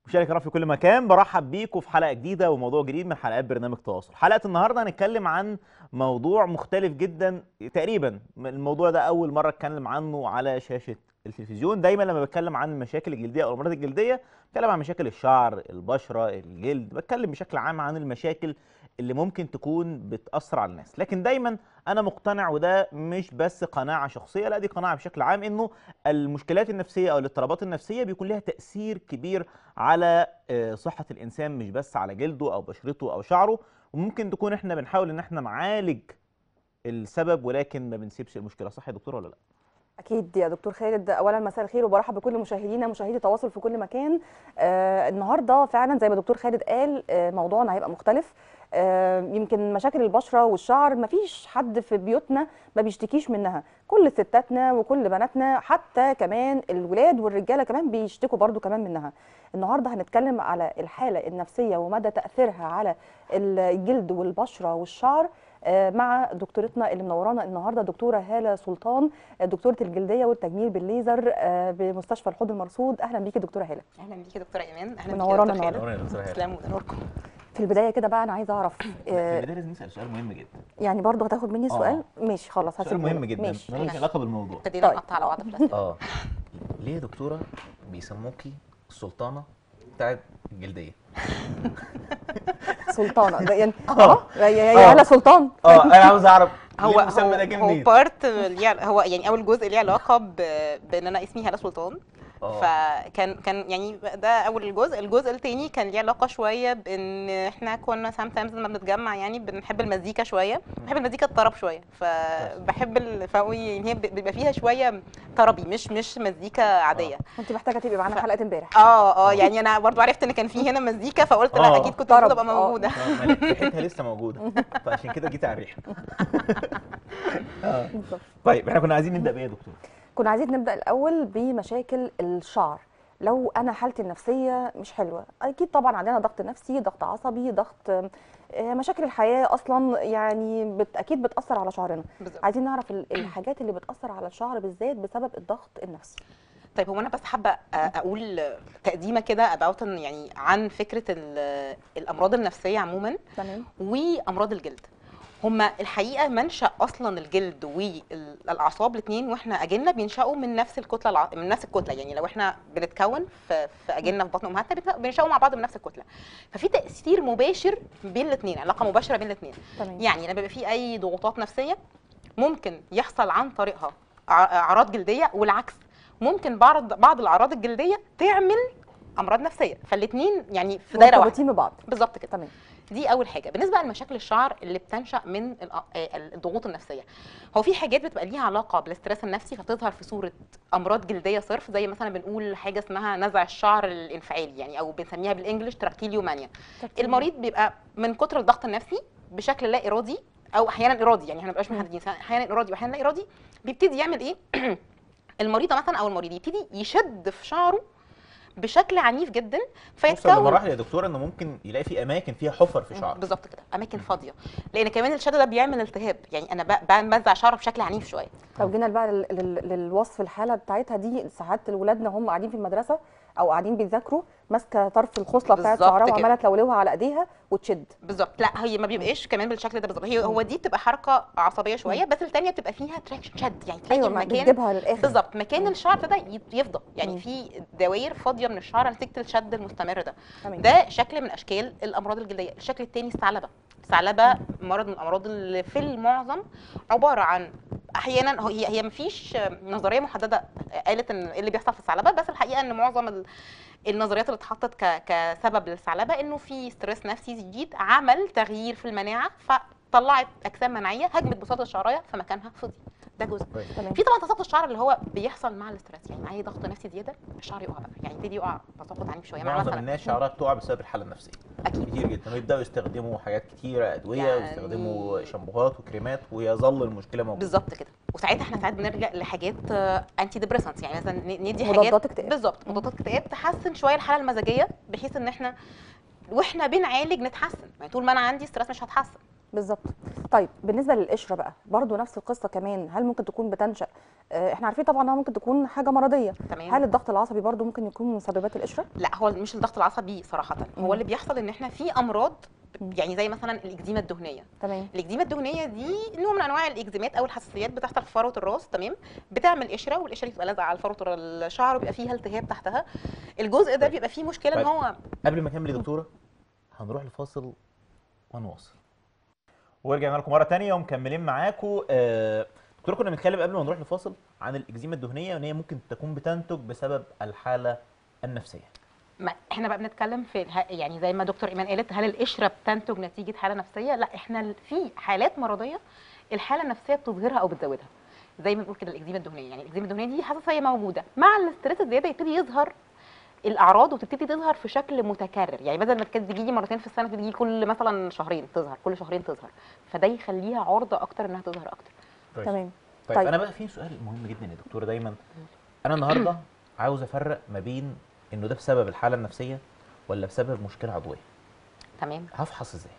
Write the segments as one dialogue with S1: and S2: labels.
S1: مشاهدي الكرام في كل مكان برحب بيكم في حلقه جديده وموضوع جديد من حلقات برنامج تواصل حلقه النهارده هنتكلم عن موضوع مختلف جدا تقريبا الموضوع ده اول مره اتكلم عنه على شاشه التلفزيون دايما لما بتكلم عن المشاكل الجلديه او الامراض الجلديه بتكلم عن مشاكل الشعر البشره الجلد بتكلم بشكل عام عن المشاكل اللي ممكن تكون بتاثر على الناس لكن دايما انا مقتنع وده مش بس قناعه شخصيه لا دي قناعه بشكل عام انه المشكلات النفسيه او الاضطرابات النفسيه بيكون لها تاثير كبير على آه، صحه الانسان مش بس على جلده او بشرته او شعره وممكن تكون احنا بنحاول ان احنا نعالج السبب ولكن ما بنسيبش المشكله صح يا دكتور ولا لا
S2: اكيد يا دكتور خالد اولا مساء الخير وبرحب بكل مشاهدينا مشاهدي تواصل في كل مكان آه النهارده فعلا زي ما دكتور خالد قال آه موضوعنا هيبقى مختلف آه يمكن مشاكل البشره والشعر مفيش حد في بيوتنا ما بيشتكيش منها كل ستاتنا وكل بناتنا حتى كمان الولاد والرجاله كمان بيشتكوا برضو كمان منها النهارده هنتكلم على الحاله النفسيه ومدى تاثيرها على الجلد والبشره والشعر آه، مع دكتورتنا اللي منورانا النهارده دكتوره هاله سلطان آه، دكتوره الجلديه والتجميل بالليزر آه، بمستشفى الحوض المرصود اهلا بيكي دكتوره هاله
S3: اهلا بيكي دكتوره ايمان اهلا
S2: منورانا
S3: بيكي
S2: النهاردة.
S3: دكتور خالد تسلموا ده نوركم
S2: في البدايه كده بقى انا عايزه اعرف
S1: في
S2: آه،
S1: البدايه لازم نسال سؤال مهم جدا
S2: يعني برضه هتاخد مني
S1: آه.
S2: سؤال ماشي خلاص
S1: سؤال
S2: هسيبه
S1: مهم
S2: لك.
S1: جدا
S2: ماشي
S1: ملوش علاقه بالموضوع
S3: ابتدينا
S2: طيب.
S3: نقطع على بعض في الأسئلة.
S4: اه ليه يا دكتوره بيسموكي السلطانه بتاعت الجلديه
S2: سلطانه ده يعني
S1: آه.
S2: اه يا يا
S1: آه.
S2: هاله سلطان
S1: اه انا عاوز اعرف
S3: هو
S1: ليه المسمى
S3: هو
S1: ده جه
S3: هو
S1: منين
S3: بارت هو يعني اول جزء ليه علاقه ب- بان انا اسمي هاله سلطان
S1: آه.
S3: فكان كان يعني ده اول الجزء الجزء التاني كان ليه علاقه شويه بان احنا كنا سام تايمز لما بنتجمع يعني بنحب المزيكا شويه بحب المزيكا الطرب شويه فبحب ال- فهو يعني هي بيبقى فيها شويه طربي مش مش مزيكا عاديه
S2: انت محتاجه تبقي معانا حلقه امبارح
S3: اه اه يعني انا برضو عرفت ان كان في هنا مزيكا فقلت لا
S1: آه.
S3: اكيد كنت
S2: طرب،
S3: المفروض ابقى
S2: آه.
S3: موجوده
S1: آه، ما ريحتها لسه موجوده فعشان كده جيت على الريحه آه.
S2: بالظبط
S1: طيب احنا كنا عايزين نبدا بايه يا دكتور
S2: كنا عايزين نبدا الاول بمشاكل الشعر لو انا حالتي النفسيه مش حلوه اكيد طبعا عندنا ضغط نفسي ضغط عصبي ضغط آه، مشاكل الحياه اصلا يعني بت اكيد بتاثر على شعرنا
S3: بالظبط
S2: عايزين نعرف ال- الحاجات اللي بتاثر على الشعر بالذات بسبب الضغط النفسي
S3: طيب هو انا بس حابه أ- اقول تقديمه كده about إن يعني عن فكره ال- الامراض النفسيه عموما
S2: تمام
S3: وامراض الجلد هما الحقيقه منشا اصلا الجلد والاعصاب الاثنين واحنا اجلنا بينشأوا من نفس الكتله الع... من نفس الكتله يعني لو احنا بنتكون في في اجلنا في بطن امهاتنا بنت- بينشأوا مع بعض من نفس الكتله ففي تاثير مباشر بين الاثنين علاقه مباشره بين الاثنين
S2: تمام
S3: يعني لما بيبقى في اي ضغوطات نفسيه ممكن يحصل عن طريقها ع- اعراض جلديه والعكس ممكن بعض بعض الاعراض الجلديه تعمل امراض نفسيه فالاثنين يعني في دايره واحده
S2: مرتبطين ببعض
S3: بالظبط كده
S2: تمام
S3: دي اول حاجه بالنسبه لمشاكل الشعر اللي بتنشا من الأ- آه الضغوط النفسيه هو في حاجات بتبقى ليها علاقه بالاسترس النفسي فتظهر في صوره امراض جلديه صرف زي مثلا بنقول حاجه اسمها نزع الشعر الانفعالي يعني او بنسميها بالانجلش تراكتيليومانيا المريض بيبقى من كتر الضغط النفسي بشكل لا ارادي او احيانا ارادي يعني احنا ما بنبقاش
S2: مم.
S3: محددين احيانا ارادي واحيانا لا ارادي بيبتدي يعمل ايه المريضه مثلا او المريض يبتدي يشد في شعره بشكل عنيف جدا
S1: توصل
S3: فيتكون
S1: لمراحل يا دكتور انه ممكن يلاقي في اماكن فيها حفر في شعره
S3: بالظبط كده اماكن فاضيه لان كمان الشد ده بيعمل التهاب يعني انا ب- ب- بنزع شعر بشكل عنيف شويه
S2: لو جينا بقى لل- لل- للوصف الحاله بتاعتها دي ساعات ولادنا هم قاعدين في المدرسه او قاعدين بيذاكروا ماسكه طرف الخصله بتاعت
S3: بالظبط
S2: شعرها
S3: كده.
S2: وعماله تلولوها على ايديها وتشد
S3: بالظبط لا هي ما بيبقاش كمان بالشكل ده بالظبط هي هو دي بتبقى حركه عصبيه شويه بس الثانيه بتبقى فيها تراكشن شد يعني تلاقي
S2: ايوه ما
S3: المكان
S2: بتجيبها للاخر
S3: بالظبط مكان الشعر ابتدى يت- يفضى
S2: مم.
S3: يعني في دوائر فاضيه من الشعر نتيجه الشد المستمر ده
S2: تمام
S3: ده شكل من اشكال الامراض الجلديه الشكل الثاني الثعلبه الثعلبه مرض من الامراض اللي في المعظم عباره عن احيانا هو- هي هي مفيش نظريه محدده قالت ان ايه اللي بيحصل في الثعلبه بس الحقيقه ان معظم ال- النظريات اللي اتحطت ك- كسبب للثعلبه انه في ستريس نفسي جديد عمل تغيير في المناعه فطلعت اجسام مناعيه هجمت بساط الشعريه فمكانها فضي ده جزء
S2: تمام
S3: في طبعا تساقط الشعر اللي هو بيحصل مع الاسترس يعني معايا ضغط نفسي زياده الشعر يقع بقى يعني يبتدي يقع تساقط عنيف شويه مع
S1: معظم
S3: مثلا
S1: الناس شعرها بتقع بسبب الحاله النفسيه
S3: اكيد
S1: كتير جدا ويبداوا يستخدموا حاجات كتيره ادويه
S3: يعني-
S1: ويستخدموا شامبوهات وكريمات ويظل المشكله موجوده
S3: بالظبط كده وساعتها احنا ساعات بنلجا لحاجات انتي ديبريسنت يعني مثلا ن- ندي حاجات
S2: مضادات اكتئاب.
S3: بالظبط مضادات اكتئاب تحسن شويه الحاله المزاجيه بحيث ان احنا واحنا بنعالج نتحسن يعني طول ما انا عندي ستريس مش هتحسن
S2: بالظبط طيب بالنسبه للقشره بقى برضو نفس القصه كمان هل ممكن تكون بتنشا آه، احنا عارفين طبعا انها ممكن تكون حاجه مرضيه
S3: تمام
S2: هل الضغط العصبي برضو ممكن يكون من مسببات القشره
S3: لا هو مش الضغط العصبي صراحه
S2: مم.
S3: هو اللي بيحصل ان احنا في امراض
S2: مم.
S3: يعني زي مثلا الاكزيما الدهنيه
S2: تمام
S3: الاكزيما الدهنيه دي نوع من انواع الاكزيمات او الحساسيات بتحصل في فروه الراس تمام بتعمل قشره والقشره دي بتبقى لازقه على فروه الشعر وبيبقى فيها التهاب تحتها الجزء ده
S1: طيب.
S3: بيبقى فيه مشكله ان
S1: طيب.
S3: هو
S1: قبل ما اكمل يا دكتوره هنروح لفاصل ونواصل ورجعنا لكم مره تانية ومكملين معاكم آه، دكتوره كنا بنتكلم قبل ما نروح لفاصل عن الاكزيما الدهنيه وان هي ممكن تكون بتنتج بسبب الحاله النفسيه
S3: ما احنا بقى بنتكلم في اله- يعني زي ما دكتور ايمان قالت هل القشره بتنتج نتيجه حاله نفسيه لا احنا ال- في حالات مرضيه الحاله النفسيه بتظهرها او بتزودها زي ما بنقول كده الاكزيما الدهنيه يعني الاكزيما الدهنيه دي حساسيه موجوده مع الاستريس الزياده يبتدي يظهر الاعراض وتبتدي تظهر في شكل متكرر يعني بدل ما كانت تجي لي مرتين في السنه تجي كل مثلا شهرين تظهر كل شهرين تظهر فده يخليها عرضه اكتر انها تظهر اكتر
S2: تمام
S1: طيب,
S2: طيب.
S1: انا بقى في سؤال مهم جدا يا دكتوره دايما انا النهارده عاوز افرق ما بين انه ده بسبب الحاله النفسيه ولا بسبب مشكله عضويه
S3: تمام
S1: هفحص ازاي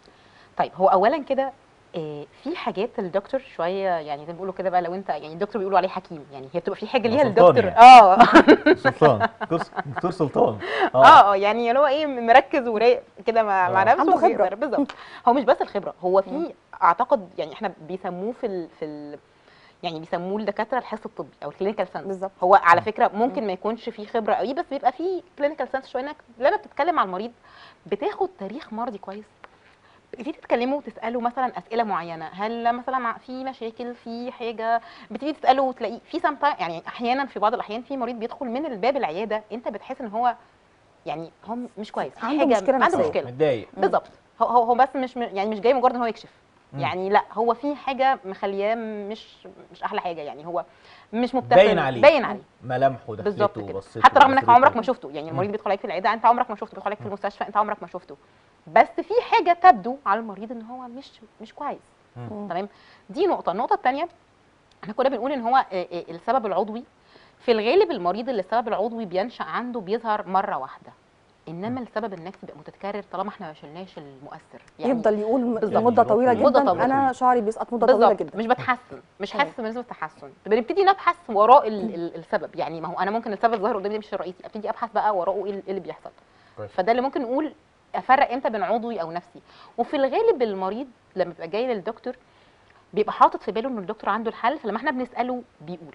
S3: طيب هو اولا كده آه، في حاجات الدكتور شويه يعني زي ما بيقولوا كده بقى لو انت يعني الدكتور بيقولوا عليه حكيم يعني هي بتبقى في حاجه
S1: هو
S3: ليها
S1: سلطان
S3: الدكتور
S1: يعني.
S3: اه
S1: سلطان دكتور دكتور سلطان
S3: اه اه يعني اللي هو ايه مركز ورايق كده مع مع
S1: آه.
S3: نفسه
S2: عنده خبرة.
S3: وبيقدر- بالظبط هو مش بس الخبره هو
S2: مم.
S3: في اعتقد يعني احنا بيسموه في ال في ال يعني بيسموه الدكاتره الحس الطبي او الكلينيكال سنس
S2: بالظبط
S3: هو على فكره ممكن ما يكونش فيه خبره قوي بس بيبقى فيه كلينيكال سنس شويه انك لما بتتكلم مع المريض بتاخد تاريخ مرضي كويس بتبتدي تتكلموا وتسالوا مثلا اسئله معينه هل مثلا ع- في مشاكل في حاجه بتبتدي تساله وتلاقيه في سام يعني احيانا في بعض الاحيان في مريض بيدخل من الباب العياده انت بتحس ان هو يعني هو مش كويس في
S2: عنده
S3: حاجه
S2: مشكلة
S3: عنده
S2: نفسية.
S3: مشكله
S1: متضايق
S3: بالظبط هو هو هو بس مش م- يعني مش جاي مجرد ان هو يكشف
S1: مم.
S3: يعني لا هو في حاجه مخلياه مش مش احلى حاجه يعني هو مش مبتسم
S1: باين عليه.
S3: باين عليه
S1: ملامحه
S3: بالظبط
S1: دخلته
S3: كده
S1: بصيته
S3: حتى رغم انك
S1: بصيته.
S3: عمرك ما شفته يعني المريض بيدخل عليك في العياده انت عمرك ما شفته بيدخل عليك في المستشفى انت عمرك ما شفته بس في حاجه تبدو على المريض ان هو مش مش كويس
S2: مم.
S3: تمام دي نقطه النقطه الثانيه احنا كنا بنقول ان هو آه، آه، السبب العضوي في الغالب المريض اللي السبب العضوي بينشا عنده بيظهر مره واحده انما السبب النفسي بيبقى متكرر طالما احنا ما شلناش المؤثر
S2: يفضل يقول م-
S3: بالظبط.
S2: لمده طويله
S1: مدة
S2: جدا
S3: طويلة.
S2: انا شعري بيسقط مده طويله
S3: بالظبط
S2: جدا
S3: مش بتحسن مش
S2: تمام.
S3: حاسس بنسبه تحسن بنبتدي نبحث وراء ال ال السبب يعني ما هو انا ممكن السبب الظاهر قدامي ده مش الرئيسي ابتدي ابحث بقى وراءه ايه اللي بيحصل
S1: كويس.
S3: فده اللي ممكن نقول افرق امتى بين عضوي او نفسي وفي الغالب المريض لما بيبقى جاي للدكتور بيبقى حاطط في باله ان الدكتور عنده الحل فلما احنا بنساله بيقول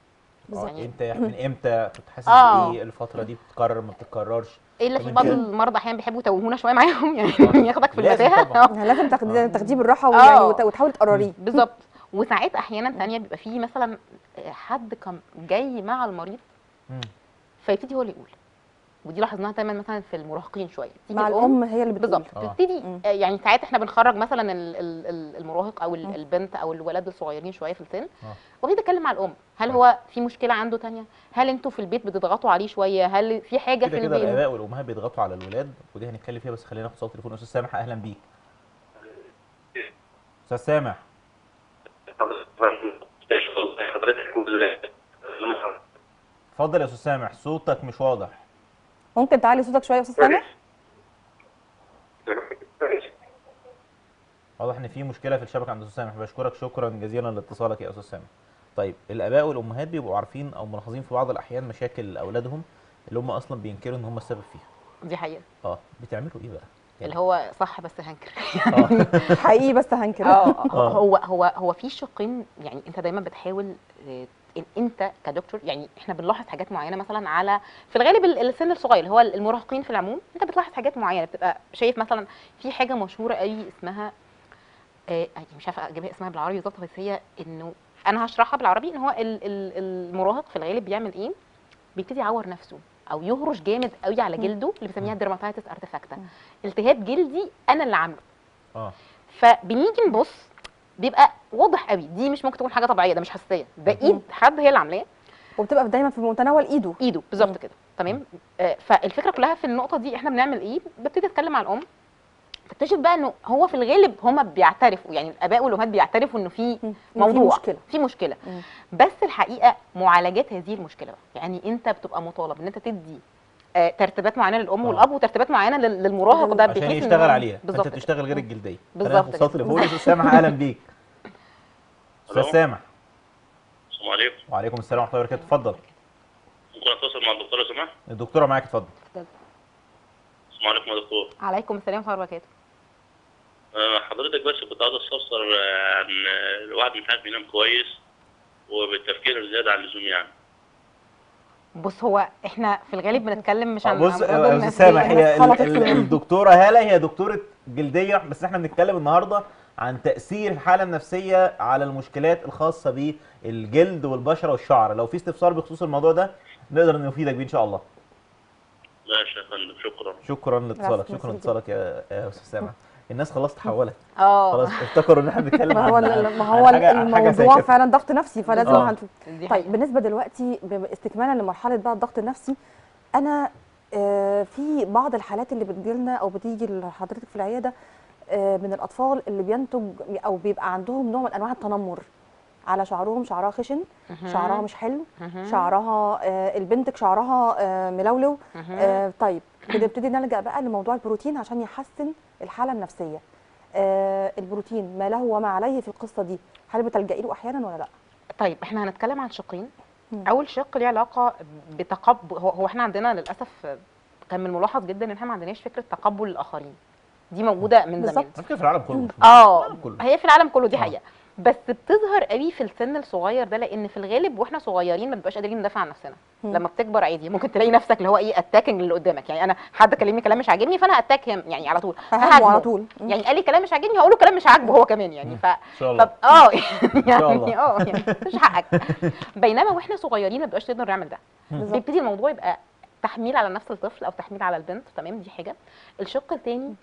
S1: آه،
S3: يعني-
S1: انت من امتى كنت حاسس
S3: آه.
S1: بايه الفتره دي بتتكرر ما بتتكررش
S3: الا
S1: طب
S3: في
S1: انت-
S3: بعض المرضى احيانا بيحبوا يتوهونا شويه معاهم يعني ياخدك في
S1: لازم
S3: المتاهه
S1: طبعاً.
S2: يعني لازم تاخديه
S1: آه.
S2: تاخديه بالراحه
S3: آه.
S2: ويعني وت- وتحاولي تقرريه
S3: بالظبط وساعات احيانا تانية بيبقى فيه مثلا حد كان جاي مع المريض
S1: مم.
S3: فيبتدي هو اللي يقول ودي لاحظناها دايما مثلا في المراهقين شويه تيجي
S2: مع الام هي اللي بتقول
S3: بالظبط
S1: آه.
S3: تبتدي
S2: مم.
S3: آه، يعني ساعات احنا بنخرج مثلا ال- ال- ال- المراهق او ال-
S2: مم.
S3: البنت او الولد الصغيرين شويه في السن
S1: آه.
S3: وابتدي اتكلم مع الام هل
S1: كويس.
S3: هو في مشكله عنده تانية هل انتوا في البيت بتضغطوا عليه شويه هل في حاجه في
S1: كده كده
S3: البيت
S1: الاباء والامهات بيضغطوا على الولاد ودي هنتكلم فيها بس خلينا ناخد صوت تليفون استاذ سامح اهلا بيك استاذ سامح
S5: حضرتك
S1: اتفضل يا استاذ سامح صوتك مش واضح
S2: ممكن تعلي صوتك شويه يا استاذ سامح
S1: واضح ان في مشكله في الشبكه عند استاذ سامح بشكرك شكرا جزيلا لاتصالك يا استاذ سامح طيب الاباء والامهات بيبقوا عارفين او ملاحظين في بعض الاحيان مشاكل اولادهم اللي هم اصلا بينكروا ان هم السبب فيها
S3: دي حقيقه
S1: اه بتعملوا ايه بقى
S3: اللي هو صح بس هنكر
S1: اه
S2: حقيقي بس هنكر
S3: اه
S1: آه.
S3: هو هو هو في شقين يعني انت دايما بتحاول آه، إن انت كدكتور يعني احنا بنلاحظ حاجات معينه مثلا على في الغالب ال- السن الصغير اللي هو المراهقين في العموم انت بتلاحظ حاجات معينه بتبقى شايف مثلا في حاجه مشهوره قوي اسمها آه يعني مش عارفه اجيبها اسمها بالعربي بالظبط بس هي انه انا هشرحها بالعربي ان هو ال- ال- المراهق في الغالب بيعمل ايه بيبتدي يعور نفسه او يهرش جامد قوي على
S2: مم.
S3: جلده اللي بنسميها الدرماتايتس ارتفاكتا
S2: مم.
S3: التهاب جلدي انا اللي عامله
S1: اه
S3: فبنيجي نبص بيبقى واضح قوي دي مش ممكن تكون حاجه طبيعيه ده مش حساسيه ده ايد حد هي اللي عاملاه
S2: وبتبقى دايما في متناول ايده
S3: ايده
S2: مم.
S3: بالظبط كده تمام آه فالفكره كلها في النقطه دي احنا بنعمل ايه ببتدي اتكلم مع الام تكتشف بقى انه هو في الغالب هما بيعترفوا يعني الاباء والامهات بيعترفوا انه في
S2: مم.
S3: موضوع
S2: في مشكله
S3: في مشكله
S2: مم.
S3: بس الحقيقه معالجات هذه المشكله بقى يعني انت بتبقى مطالب ان انت تدي آه، ترتيبات معينه للام
S1: آه.
S3: والاب وترتيبات معينه لل- للمراهق ده
S1: عشان
S3: بحيث إن
S1: يشتغل
S3: هو-
S1: عليها فانت
S3: بالظبط
S1: بتشتغل غير الجلديه
S3: بالظبط
S1: اتصال
S3: كده.
S1: تليفوني استاذ سامح اهلا بيك استاذ
S5: ألو.
S1: سامح
S5: السلام عليكم
S1: وعليكم السلام ورحمه الله وبركاته اتفضل
S5: ممكن اتواصل مع الدكتوره سماح
S1: الدكتوره معاك اتفضل
S5: السلام عليكم يا دكتور
S3: عليكم السلام ورحمه الله وبركاته
S5: آه، حضرتك بس كنت عاوز استفسر آه، عن آه، الواحد مش عارف ينام كويس وبالتفكير الزياده عن اللزوم يعني
S3: بص هو احنا في الغالب بنتكلم مش عن
S1: بص
S3: أمراض
S1: يا استاذ
S3: النفسية.
S1: سامح هي ال-
S2: خلطت
S1: ال-
S2: في-
S1: الدكتوره هاله هي دكتوره جلديه بس احنا بنتكلم النهارده عن تاثير الحاله النفسيه على المشكلات الخاصه بالجلد والبشره والشعر لو في استفسار بخصوص الموضوع ده نقدر نفيدك بيه ان شاء الله
S5: ماشي يا فندم شكرا
S1: شكرا لاتصالك
S2: العفو،
S1: شكرا
S2: ميرسي
S1: لاتصالك يا يا استاذ سامح الناس خلاص تحولت
S3: اه
S1: خلاص افتكروا ان احنا بنتكلم
S2: ما هو
S1: عن
S2: ال- ما
S1: عن
S2: هو
S1: حاجة- عن حاجة زي
S2: الموضوع
S1: كده.
S2: فعلا ضغط نفسي فلازم
S1: آه.
S2: هنف...
S3: دي
S2: طيب
S3: حقيقة.
S2: بالنسبه دلوقتي ب- استكمالا لمرحله بقى الضغط النفسي انا آه، في بعض الحالات اللي بتجيلنا او بتيجي لحضرتك في العياده آه، من الاطفال اللي بينتج او بيبقى عندهم نوع من انواع التنمر على شعرهم شعرها خشن
S3: مهم.
S2: شعرها مش حلو
S3: مهم.
S2: شعرها آه، البنتك شعرها آه، ملولو
S3: مهم.
S2: آه، طيب بنبتدي نلجا بقى لموضوع البروتين عشان يحسن الحاله النفسيه آه، البروتين ما له وما عليه في القصه دي هل بتلجئي له احيانا ولا لا
S3: طيب احنا هنتكلم عن شقين
S2: مم.
S3: اول شق ليه علاقه بتقبل هو, هو احنا عندنا للاسف كان من الملاحظ جدا ان احنا ما عندناش فكره تقبل الاخرين دي موجوده من زمان
S2: بالظبط.
S1: على فكره في العالم كله
S3: اه
S1: العالم كله.
S3: هي في العالم كله دي
S1: آه.
S3: حقيقه بس بتظهر قوي في السن الصغير ده لان في الغالب واحنا صغيرين ما بنبقاش قادرين ندافع عن نفسنا
S2: مم.
S3: لما بتكبر عادي ممكن تلاقي نفسك اللي هو ايه اتاكينج اللي قدامك يعني انا حد كلمني كلام مش عاجبني فانا اتاك يعني على طول
S2: ههاجمه
S3: ههاجمه.
S2: على طول مم.
S3: يعني قال لي كلام مش عاجبني هقول له كلام مش عاجبه هو كمان يعني
S1: مم.
S3: ف
S1: ان شاء الله
S3: طب اه
S1: شاء
S3: يعني
S1: الله.
S3: اه يعني مش حقك بينما واحنا صغيرين ما بنبقاش نقدر نعمل ده
S2: بالظبط.
S3: بيبتدي الموضوع يبقى تحميل على نفس الطفل او تحميل على البنت تمام دي حاجه الشق الثاني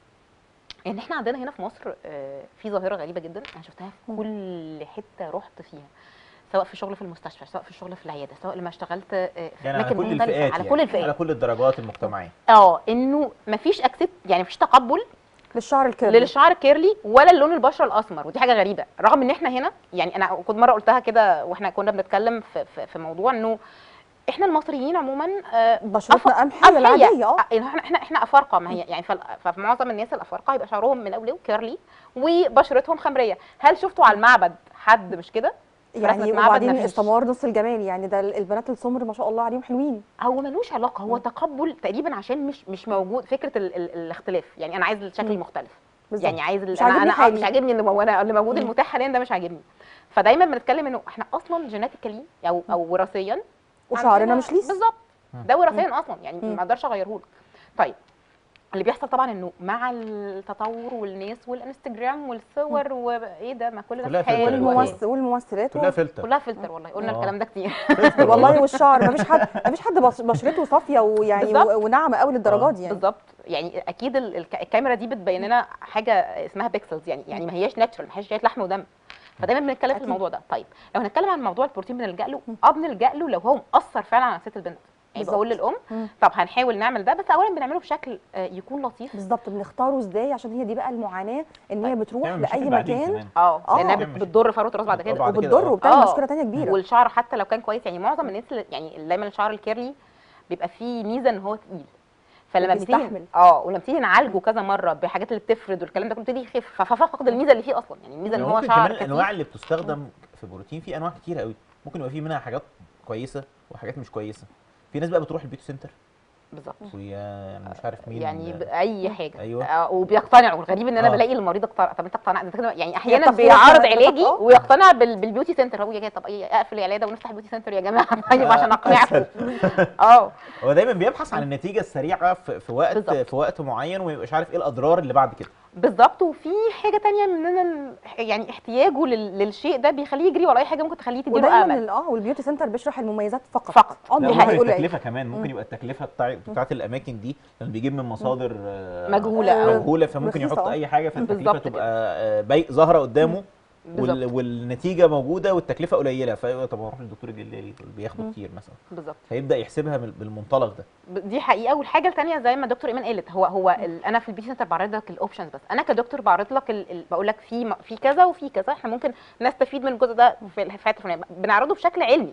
S3: ان احنا عندنا هنا في مصر آه، في ظاهره غريبه جدا انا شفتها في
S2: مم.
S3: كل حته رحت فيها سواء في الشغل في المستشفى سواء في الشغل في العياده سواء لما اشتغلت آه، في
S1: يعني على
S3: اماكن
S1: كل
S3: مختلفة،
S1: الفئات
S3: على
S1: يعني.
S3: كل الفئات
S1: على كل الدرجات المجتمعيه
S3: اه انه مفيش اكسبت يعني مفيش تقبل
S2: للشعر الكيرلي
S3: للشعر الكيرلي ولا اللون البشره الاسمر ودي حاجه غريبه رغم ان احنا هنا يعني انا كنت مره قلتها كده واحنا كنا بنتكلم في, في, في موضوع انه احنا المصريين عموما آه،
S2: بشرتنا
S3: أف-
S2: قمحيه العاديه اه
S3: آه، احنا احنا احنا افارقه ما هي يعني فال- ففي معظم الناس الافارقه يبقى شعرهم ملولو كيرلي وبشرتهم خمريه هل شفتوا على المعبد حد مش كده
S2: يعني
S3: رسمة معبد
S2: وبعدين
S3: مفيش.
S2: السمار نص الجمال يعني ده البنات السمر ما شاء الله عليهم حلوين
S3: هو ملوش علاقه هو
S2: مم.
S3: تقبل تقريبا عشان مش مش موجود فكره ال ال الاختلاف يعني انا عايز الشكل
S2: مم.
S3: المختلف
S2: بالظبط.
S3: يعني عايز ال-
S2: مش
S3: انا
S2: عاجبني
S3: انا آه،
S2: حالي.
S3: مش عاجبني اللي هو انا اللي موجود
S2: مم.
S3: المتاح حاليا ده مش عاجبني فدايما بنتكلم انه احنا اصلا جيناتيكالي او او وراثيا
S2: وشعرنا
S3: عندنا-
S2: مش ليس
S3: بالظبط
S1: مم.
S3: ده وراثيا اصلا يعني
S2: مم.
S3: ما اقدرش اغيره لك طيب اللي بيحصل طبعا انه مع التطور والناس والانستجرام والصور وايه ده ما كل ده
S1: كلها
S3: في حال
S1: فلتر
S3: وإيه.
S2: والممثل والممثلات
S1: كلها فلتر
S3: كلها فلتر والله قلنا
S1: آه.
S3: الكلام ده كتير
S1: فلتر
S2: والله والشعر ما فيش حد ما فيش حد بش- بشرته صافيه ويعني
S3: بالظبط.
S2: و- وناعمه قوي للدرجات دي يعني
S3: بالظبط يعني اكيد ال- الك- الكاميرا دي بتبين لنا حاجه اسمها بيكسلز يعني يعني ما هياش ناتشرال ما هياش شويه لحم ودم فدايما بنتكلم في
S2: أكيد.
S3: الموضوع ده طيب لو هنتكلم عن موضوع البروتين بنلجا له اه بنلجا له لو هو مأثر فعلا على نفسيه البنت يعني
S2: بالظبط.
S3: بقول للام
S2: مم.
S3: طب هنحاول نعمل ده بس اولا بنعمله بشكل آه، يكون لطيف
S2: بالظبط بنختاره ازاي عشان هي دي بقى المعاناه ان هي بتروح
S1: تعمل
S2: لاي
S1: مشاكل بعدين
S2: مكان
S1: كمان.
S3: اه
S2: آه.
S3: لانها
S1: تعمل
S3: بت-
S1: مشاكل.
S3: بتضر فروه الراس بعد
S1: آه،
S3: كده
S1: بعد كده،
S2: وبتضر
S1: آه.
S2: وبتعمل
S3: آه.
S2: مشكله تانية كبيره
S3: والشعر حتى لو كان كويس يعني معظم الناس اللي يعني دايما الشعر الكيرلي بيبقى فيه ميزه ان هو تقيل فلما بنبتدي
S2: وبيستحمل.
S3: اه ولما بنبتدي نعالجه كذا مره بحاجات اللي بتفرد والكلام ده بيبتدي يخف ففقد الميزه اللي فيه اصلا يعني الميزه ان
S1: يعني
S3: هو
S1: ممكن
S3: شعر
S1: كمان
S3: كثيف.
S1: الانواع اللي بتستخدم في بروتين في انواع كتيره قوي ممكن يبقى في منها حاجات كويسه وحاجات مش كويسه في ناس بقى بتروح البيوتي سنتر
S3: بالظبط
S1: ويا مش عارف مين
S3: يعني باي حاجه
S1: أيوة.
S3: آه وبيقتنعوا الغريب ان انا
S1: آه.
S3: بلاقي المريض اقتنع طب انت اقتنعت انت كده يعني احيانا
S2: تقوية
S3: بيعرض
S2: كمان
S3: علاجي
S2: آه.
S3: ويقتنع بال- بالبيوتي سنتر هو يا جاي طب ايه اقفل العياده ونفتح بيوتي سنتر يا جماعه طيب
S1: آه،
S3: عشان اقنعكم
S1: أسهل.
S3: اه
S1: هو دايما بيبحث عن النتيجه السريعه في, في وقت
S3: بالظبط.
S1: في وقت معين وما يبقاش عارف ايه الاضرار اللي بعد كده
S3: بالظبط وفي حاجه تانية مننا ال- يعني احتياجه لل- للشيء ده بيخليه يجري ورا اي حاجه ممكن تخليه تديله
S2: ودايما
S3: امل
S2: ال- اه والبيوتي سنتر بيشرح المميزات فقط
S3: فقط.
S2: اه
S3: دي
S1: لا
S2: مش
S3: حقيقة.
S1: ممكن
S2: هيقول لك
S1: التكلفه كمان ممكن يبقى التكلفه بتاع بتاعت الاماكن دي لان بيجيب من مصادر آه،
S3: مجهولة
S2: أوي.
S1: مجهوله فممكن
S2: رخيصة،
S1: يحط
S2: آه.
S1: اي حاجه فالتكلفه
S3: بالظبط
S1: تبقى آه، بي ظاهره قدامه وال...
S3: بالظبط
S1: والنتيجه موجوده والتكلفه قليله فيقول طب اروح للدكتور الجلدي اللي بياخده
S2: مم.
S1: كتير مثلا
S3: بالظبط
S1: فيبدا يحسبها من- بالمنطلق ده
S3: ب- دي حقيقه والحاجه الثانيه زي ما دكتور ايمان قالت هو هو ال- انا في البيوتي سنتر بعرض لك الاوبشنز بس انا كدكتور بعرض لك ال- ال- بقول لك في م- في كذا وفي كذا احنا ممكن نستفيد من الجزء ده في ال- في حته فلانيه بنعرضه بشكل علمي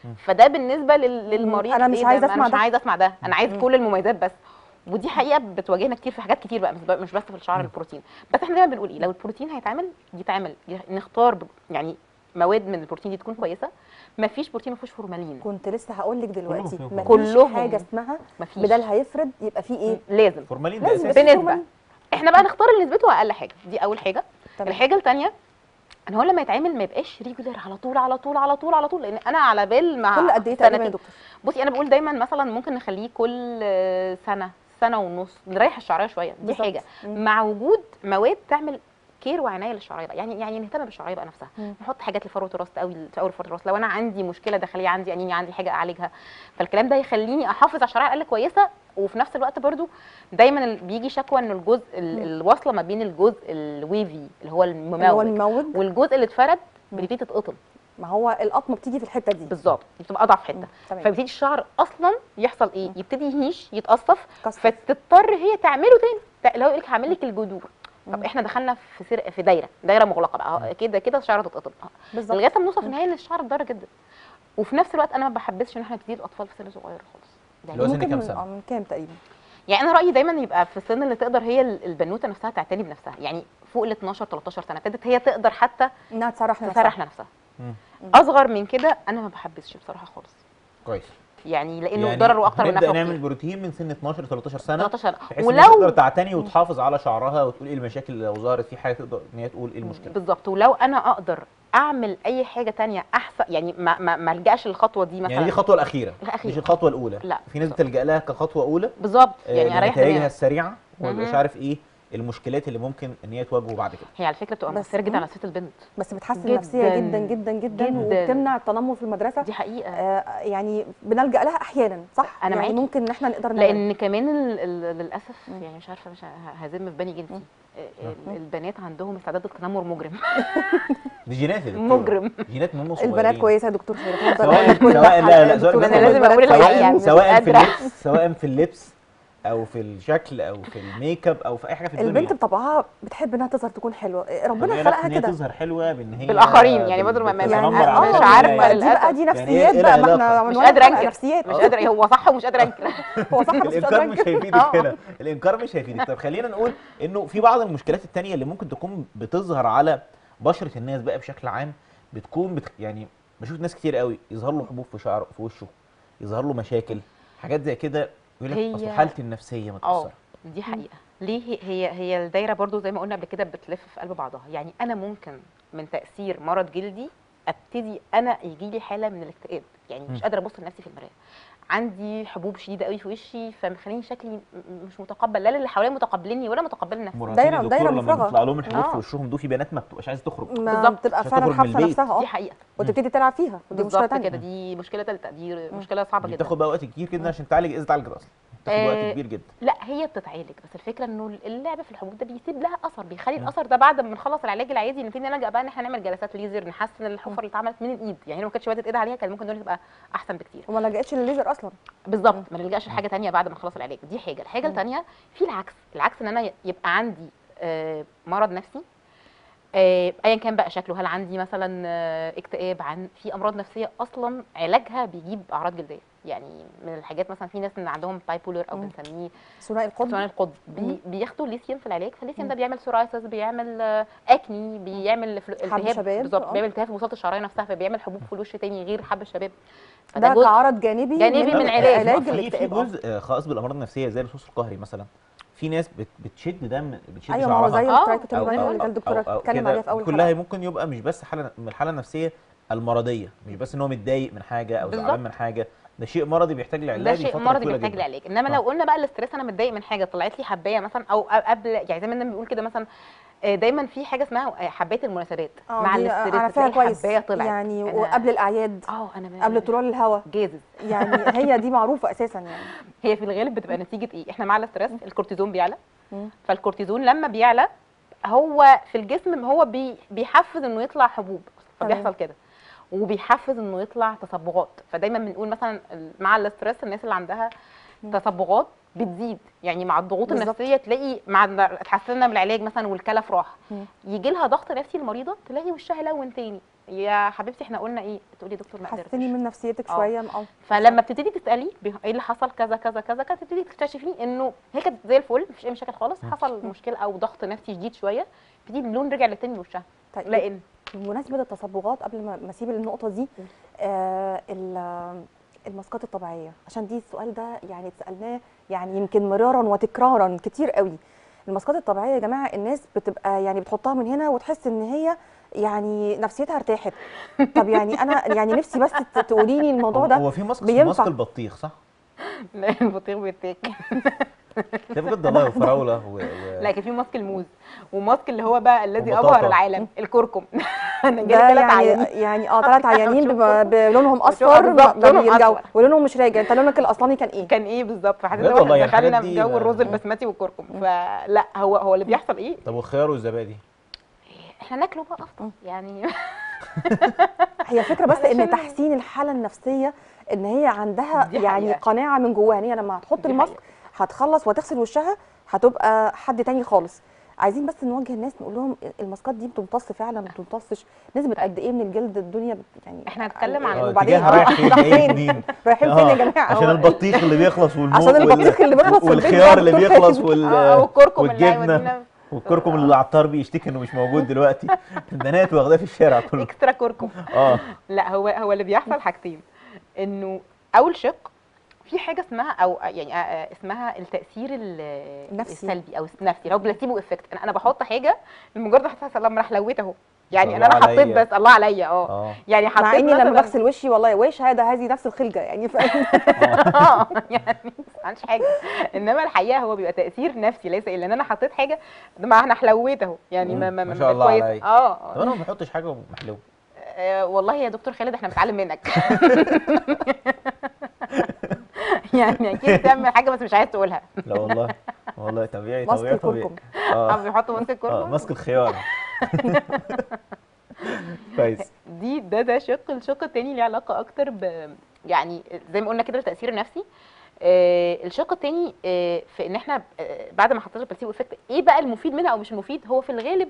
S3: فده بالنسبه لل- للمريض
S2: أنا مش
S3: إيه ده؟
S2: عايزة
S3: ما
S2: أسمع
S3: انا
S2: ده.
S3: مش عايزه اسمع ده انا عايز كل المميزات بس ودي حقيقه بتواجهنا كتير في حاجات كتير بقى مش بقى- مش بس في الشعر البروتين بس احنا دايما بنقول ايه لو البروتين هيتعمل يتعمل ي- نختار ب- يعني مواد من البروتين دي تكون كويسه ما فيش بروتين ما فيهوش فورمالين
S2: كنت لسه هقول لك دلوقتي
S1: فيهم
S2: مفيش
S3: كلهم.
S2: حاجه اسمها
S3: ما فيش
S2: بدل هيفرد يبقى فيه ايه
S3: لازم
S1: فورمالين ده
S2: لازم
S1: اساسي
S2: يبقى فيه
S3: بنسبة.
S2: فورمالين.
S3: احنا بقى نختار اللي نسبته اقل حاجه دي اول حاجه
S2: تمام.
S3: الحاجه الثانيه ان هو لما يتعمل ما يبقاش ريجولر على طول على طول على طول على طول لان انا على بال مع
S2: كل قد ايه تقريبا يا
S3: سنتين
S2: دكتور
S3: بصي انا بقول دايما مثلا ممكن نخليه كل آه، سنه سنه ونص نريح الشعريه شويه دي
S2: بالظبط.
S3: حاجه
S2: مم.
S3: مع وجود مواد تعمل كير وعنايه للشعريه بقى يعني يعني نهتم بالشعريه بقى نفسها
S2: مم.
S3: نحط حاجات لفروه الراس في اول في اول فروه الراس لو انا عندي مشكله داخليه عندي انيميا عندي حاجه اعالجها فالكلام ده يخليني احافظ على الشعريه اقل كويسه وفي نفس الوقت برضو دايما ال- بيجي شكوى ان الجزء ال-
S2: مم.
S3: الواصله ما بين الجزء الويفي اللي هو
S2: اللي هو
S3: المموج
S2: المموج
S3: والجزء اللي اتفرد
S2: مم.
S3: بتبتدي تتقطم
S2: ما هو القطمه بتيجي في الحته دي
S3: بالظبط دي بتبقى اضعف حته
S2: مم. تمام
S3: فبيبتدي الشعر اصلا يحصل ايه يبتدي يهيش يتقصف
S2: كسر.
S3: فتضطر هي تعمله تاني ت- اللي هو يقول لك هعمل لك الجذور طب
S2: مم.
S3: احنا دخلنا في سر... في دايره دايره مغلقه بقى أهو كده كده الشعر تتقطم
S2: بالظبط
S3: لغايه ما نوصل في النهايه ان الشعر اتضر جدا وفي نفس الوقت انا ما بحبسش ان احنا نبتدي الاطفال في سن صغير خالص
S1: اللي هو
S3: يعني
S1: سن
S2: ممكن
S1: كام
S2: من-
S1: سنة؟
S2: آه، من كام تقريبا
S3: يعني انا رايي دايما يبقى في السن اللي تقدر هي ال- البنوته نفسها تعتني بنفسها يعني فوق ال 12 13 سنه ابتدت هي تقدر حتى
S2: انها تسرح نفسها
S3: تسرح نفسها
S1: مم.
S3: اصغر من كده انا ما بحبسش بصراحه خالص
S1: كويس
S3: يعني لانه
S1: يعني
S3: ضرره اكتر من
S1: نبدا
S3: نفعه
S1: نعمل
S3: كتير.
S1: بروتين من سن 12 ل 13 سنه
S3: 13
S1: بحيث ان هي تقدر
S3: ولو
S1: تعتني وتحافظ على شعرها وتقول ايه المشاكل لو ظهرت في حاجه تقدر ان هي تقول ايه المشكله
S3: بالظبط ولو انا اقدر اعمل اي حاجه تانية احسن يعني ما ما, ما الجاش للخطوه دي مثلا
S1: يعني دي الخطوه الاخيره
S3: الأخيرة.
S1: مش الخطوه الاولى
S3: لا،
S1: في ناس
S3: بالظبط.
S1: بتلجا لها كخطوه اولى
S3: بالظبط
S1: آه،
S3: يعني اريح
S1: لنتائجها
S3: دماغي
S1: السريعه وما يبقاش
S3: مهم.
S1: عارف ايه المشكلات اللي ممكن ان هي تواجهه بعد كده
S3: هي على فكره بتبقى
S2: بس-
S3: مؤثره جدا
S2: مم.
S3: على نفسيه البنت
S2: بس بتحسن
S3: جداً.
S2: النفسيه جدا جدا جدا,
S3: جداً.
S2: وبتمنع التنمر في المدرسه
S3: دي حقيقه
S2: آه يعني بنلجا لها احيانا صح
S3: أنا
S2: يعني
S3: معاكي.
S2: ممكن ان احنا نقدر نعمل.
S3: لان كمان ال ال للاسف
S2: مم.
S3: يعني مش عارفه مش ه- هذم في بني جنسي
S2: مم.
S3: آه، ال- البنات عندهم استعداد التنمر مجرم
S1: دي جينات يا دكتورة.
S3: مجرم
S1: جينات من هم صغيرين
S2: البنات كويسه يا دكتور خير اتفضل
S1: سواء
S2: أقول كل
S1: سواء لا
S2: حلقة
S1: لا
S2: يا
S1: سواء
S2: دكتور
S1: البنات
S3: أنا لازم
S2: البنات
S3: أقول الحقيقة
S2: كويسة.
S3: يعني.
S1: سواء
S3: مش
S1: في
S3: قادرة.
S1: اللبس سواء في اللبس او في الشكل او في الميك اب او في اي حاجه في الدنيا
S2: البنت بطبعها بتحب انها تظهر تكون حلوه ربنا
S1: هي
S2: خلقها
S1: ان هي
S2: كده
S1: تظهر حلوه بان هي
S3: بالآخرين، يعني
S1: بال-
S3: بدل ما- ما-
S1: بتتنمر
S3: يعني
S1: على
S3: مش
S1: الناس
S3: عارفة
S1: كلها.
S2: دي بقى دي
S1: يعني
S2: نفسيات
S1: إيه
S2: بقى ما
S1: العلاقة؟
S2: احنا
S3: مش
S2: عنواننا
S3: قادره
S2: حلقة
S3: انكر
S2: نفسيات
S3: مش قادره هو صح ومش قادره انكر
S2: هو صح بس مش قادرة
S1: الانكار مش
S2: أنكر.
S1: هيفيدك
S3: آه.
S1: هنا الانكار مش هيفيدك طب خلينا نقول انه في بعض المشكلات التانية اللي ممكن تكون بتظهر على بشره الناس بقى بشكل عام بتكون بت... يعني بشوف ناس كتير قوي يظهر له حبوب في شعره في وشه يظهر له مشاكل حاجات زي كده يقول لك
S3: هي-
S1: اصل حالتي النفسيه
S3: اه
S1: متاثره
S3: دي حقيقه ليه هي- هي هي الدايره برضو زي ما قلنا قبل كده بتلف في قلب بعضها يعني انا ممكن من تاثير مرض جلدي ابتدي انا يجي لي حاله من الاكتئاب يعني مش
S1: م.
S3: قادره ابص لنفسي في المرايه عندي حبوب شديده قوي في وشي فمخليني شكلي م- م- مش متقبل لا اللي حواليا متقبليني ولا متقبل نفسي
S1: مراتين
S2: دايرة-
S1: يا دكتور
S2: دايرة
S1: لما
S2: مفرغة.
S1: بيطلع لهم الحبوب
S3: آه.
S1: في وشهم دول في بنات ما بتبقاش عايزه تخرج
S2: ما
S3: بالظبط.
S2: بتبقى
S1: عشان
S2: فعلا
S1: تخرج من
S2: حابسه
S1: البيت.
S2: نفسها اه
S3: دي حقيقه
S2: وتبتدي تلعب فيها ودي مشكله
S3: بالظبط
S2: تانية
S3: كده دي مشكله ثالثه دي مشكله صعبه جدا
S1: بتاخد بقى وقت كتير جدا عشان تعالج اذا اتعالجت اصلا بتاخد وقت
S3: آه،
S1: كبير جدا
S3: لا هي بتتعالج بس الفكره انه اللعب في الحبوب ده بيسيب لها اثر بيخلي الاثر ده بعد ما نخلص العلاج العادي نبتدي نلجا بقى ان احنا نعمل جلسات ليزر نحسن الحفر اللي اتعملت من الايد يعني لو ما كانتش وقت ايد عليها كان ممكن الدنيا تبقى احسن بكتير
S2: وما لجأتش للليزر اصلا
S3: بالظبط ما نلجاش لحاجه تانية بعد ما نخلص العلاج دي حاجه الحاجه التانية في العكس العكس ان انا يبقى عندي آه، مرض نفسي آه، ايا كان بقى شكله هل عندي مثلا آه، اكتئاب عن في امراض نفسيه اصلا علاجها بيجيب اعراض جلديه يعني من الحاجات مثلا في ناس اللي عندهم بايبولر او
S2: مم.
S3: بنسميه
S2: ثنائي القطب
S3: ثنائي القطب
S2: مم.
S3: بي بياخدوا ليثيوم في العلاج فالليثيوم
S2: مم.
S3: ده بيعمل سورايسس بيعمل آه، اكني بيعمل فل-
S2: حب
S3: التهاب
S2: شباب،
S3: بالظبط
S2: آه.
S3: بيعمل التهاب في وسط الشعريه نفسها فبيعمل حبوب في الوش تاني غير حب الشباب
S2: ده
S3: جزء-
S2: كعرض جانبي
S3: جانبي من
S1: لا،
S3: علاج.
S2: علاج
S1: في- في
S2: الاكتئاب آه.
S1: جزء آه، خاص بالامراض النفسيه زي اللصوص القهري مثلا في ناس بت- بتشد دم بتشد
S2: ايوه ما هو
S1: شعرها
S2: زي
S3: آه.
S2: الترايكوتيرمين
S3: أو-
S2: اللي
S1: أو-
S2: الدكتوره
S1: أو- أو
S2: اتكلم
S1: كده.
S2: عليها في اول
S1: كلها
S2: حلقه
S1: ممكن يبقى مش بس حاله من الحاله النفسيه المرضيه مش بس ان هو متضايق من حاجه او زعلان
S3: بالظبط.
S1: من حاجه ده شيء مرضي بيحتاج
S3: ده
S1: لعلاج
S3: شيء
S1: لفترة
S3: مرضي
S1: طويلة
S3: بيحتاج
S1: جداً.
S3: لعلاج انما
S1: آه.
S3: لو قلنا بقى الاستريس انا متضايق من حاجه طلعت لي حبايه مثلا او قبل يعني زي ما الناس بيقول كده مثلا آه، دايما في حاجه اسمها آه، حبايه المناسبات
S2: اه
S3: مع
S2: دي
S3: الاستريس
S2: عارفاها
S3: بتلاقي
S2: كويس
S3: حبايه طلعت
S2: يعني
S3: أنا-
S2: وقبل الاعياد
S3: اه انا
S2: قبل طلوع الهواء
S3: جازز
S2: يعني هي دي معروفه اساسا يعني
S3: هي في الغالب بتبقى نتيجه ايه احنا مع الاستريس الكورتيزون بيعلى
S2: مم.
S3: فالكورتيزون لما بيعلى هو في الجسم هو بي بيحفز انه يطلع حبوب
S2: تمام.
S3: فبيحصل كده وبيحفز انه يطلع تصبغات فدايما بنقول مثلا ال- مع الاستريس الناس اللي عندها تصبغات بتزيد يعني مع الضغوط
S2: بالظبط.
S3: النفسيه تلاقي مع ال- اتحسنا من العلاج مثلا والكلف راح
S2: مم.
S3: يجي لها ضغط نفسي المريضه تلاقي وشها لون تاني يا حبيبتي احنا قلنا ايه تقولي يا دكتور ما قدرتش
S2: حسني من نفسيتك
S3: آه.
S2: شويه اه
S3: فلما بتبتدي تسالي بي- ايه اللي حصل كذا كذا كذا كذا تبتدي تكتشفي انه هي كانت زي الفل مفيش اي مشاكل خالص حصل مشكله او ضغط نفسي شديد شويه تبتدي اللون رجع للتاني من وشها
S2: طيب
S3: لان
S2: بمناسبه التصبغات قبل ما ما اسيب النقطه دي آه ال- الماسكات الطبيعيه عشان دي السؤال ده يعني اتسالناه يعني يمكن مرارا وتكرارا كتير قوي الماسكات الطبيعيه يا جماعه الناس بتبقى يعني بتحطها من هنا وتحس ان هي يعني نفسيتها ارتاحت طب يعني انا يعني نفسي بس ت- تقولي لي الموضوع
S1: هو-
S2: ده
S1: هو في ماسك اسمه
S2: بينفع.
S1: ماسك البطيخ صح؟
S3: لا البطيخ بيتاكل
S1: ده بجد والله وفراوله و... و...
S3: لا كان في ماسك الموز وماسك اللي هو بقى الذي
S1: وبطاطا.
S3: ابهر العالم الكركم انا
S2: ده
S3: جالي ثلاث
S2: يعني
S3: عيانين
S2: يعني اه ثلاث عيانين
S3: شوف
S2: بيبقى
S3: كركم.
S2: بلونهم
S3: شوف
S2: اصفر ما
S3: بالظبط،
S2: ما
S3: لونهم
S2: بيرجعوا
S3: أصفر.
S2: ولونهم مش راجع انت لونك الاصلاني كان ايه؟
S3: كان ايه بالظبط فحسيت
S1: بجد
S3: ان
S1: والله
S3: هو
S1: يعني
S3: دخلنا
S1: الحاجات
S3: في
S1: دي
S3: جو
S1: ما-
S3: الرز البسمتي والكركم فلا هو هو اللي بيحصل ايه
S1: طب والخيار والزبادي؟
S3: احنا ناكله بقى افضل يعني
S2: هي فكره بس ان
S3: علشان-
S2: تحسين الحاله النفسيه ان هي عندها
S3: دي
S2: يعني
S3: حقيقة.
S2: قناعه من جواها ان هي لما هتحط
S3: دي
S2: الماسك هتخلص وتغسل وشها هتبقى حد تاني خالص عايزين بس نوجه الناس نقول لهم الماسكات دي بتمتص فعلا ما بتمتصش نسبه قد ايه من الجلد الدنيا بت- يعني
S3: إحنا هنتكلم عن-
S1: اه
S2: وبعدين
S1: اتجاهها رايح فين
S2: رايح
S1: جاي
S2: فين
S1: منين؟
S2: رايحين فين يا
S1: آه،
S2: جماعه
S1: عشان
S2: هو
S1: البطيخ اللي بيخلص والمو
S2: عشان البطيخ اللي بيخلص في البيت
S1: والخيار
S2: ده
S1: اللي
S2: دكتور
S1: بيخلص
S2: خالد.
S1: وال
S3: اه والكركم اللي
S1: والجبنه
S3: هيودينا
S1: والكركم اللي العطار بيشتكي انه مش موجود دلوقتي البنات واخداه في الشارع كله
S3: اكسترا كركم
S1: اه
S3: لا هو هو اللي بيحصل حاجتين انه اول شق في حاجه اسمها او يعني آه، آه، اسمها التاثير ال-
S2: النفسي.
S3: السلبي او النفسي اللي هو بلاتيبو افكت انا انا بحط حاجه لمجرد حاسه لما راح لويت اهو يعني ان
S1: الله
S3: انا حطيت
S1: عليا.
S3: بس الله عليا اه
S1: اه
S3: يعني حطيت
S2: مع اني لما
S3: مثلاً-
S2: بغسل وشي والله وش هذا هذه نفس الخلقه يعني ف...
S3: اه يعني ما عندش حاجه انما الحقيقه هو بيبقى تاثير نفسي ليس الا ان انا حطيت حاجه ما انا حلويت اهو يعني ما ما
S1: ما شاء الله
S3: كويس.
S1: عليا.
S3: اه
S1: طب انا ما بحطش حاجه محلوه
S3: آه، والله يا دكتور خالد احنا بنتعلم منك يعني اكيد بتعمل حاجه بس مش عايز تقولها
S1: لا والله والله طبيعي
S2: ماسك
S1: طبيعي طبيعي
S2: الكركم
S3: اه
S1: اه
S3: بيحطوا ماسك
S1: اه
S3: الكركم
S1: ماسك الخيار كويس
S3: دي ده ده شق الشق التاني ليه علاقه اكتر ب يعني زي ما قلنا كده التاثير النفسي آه الشق التاني آه في ان احنا آه بعد ما حطينا البلاسيبو افكت ايه بقى المفيد منها او مش المفيد هو في الغالب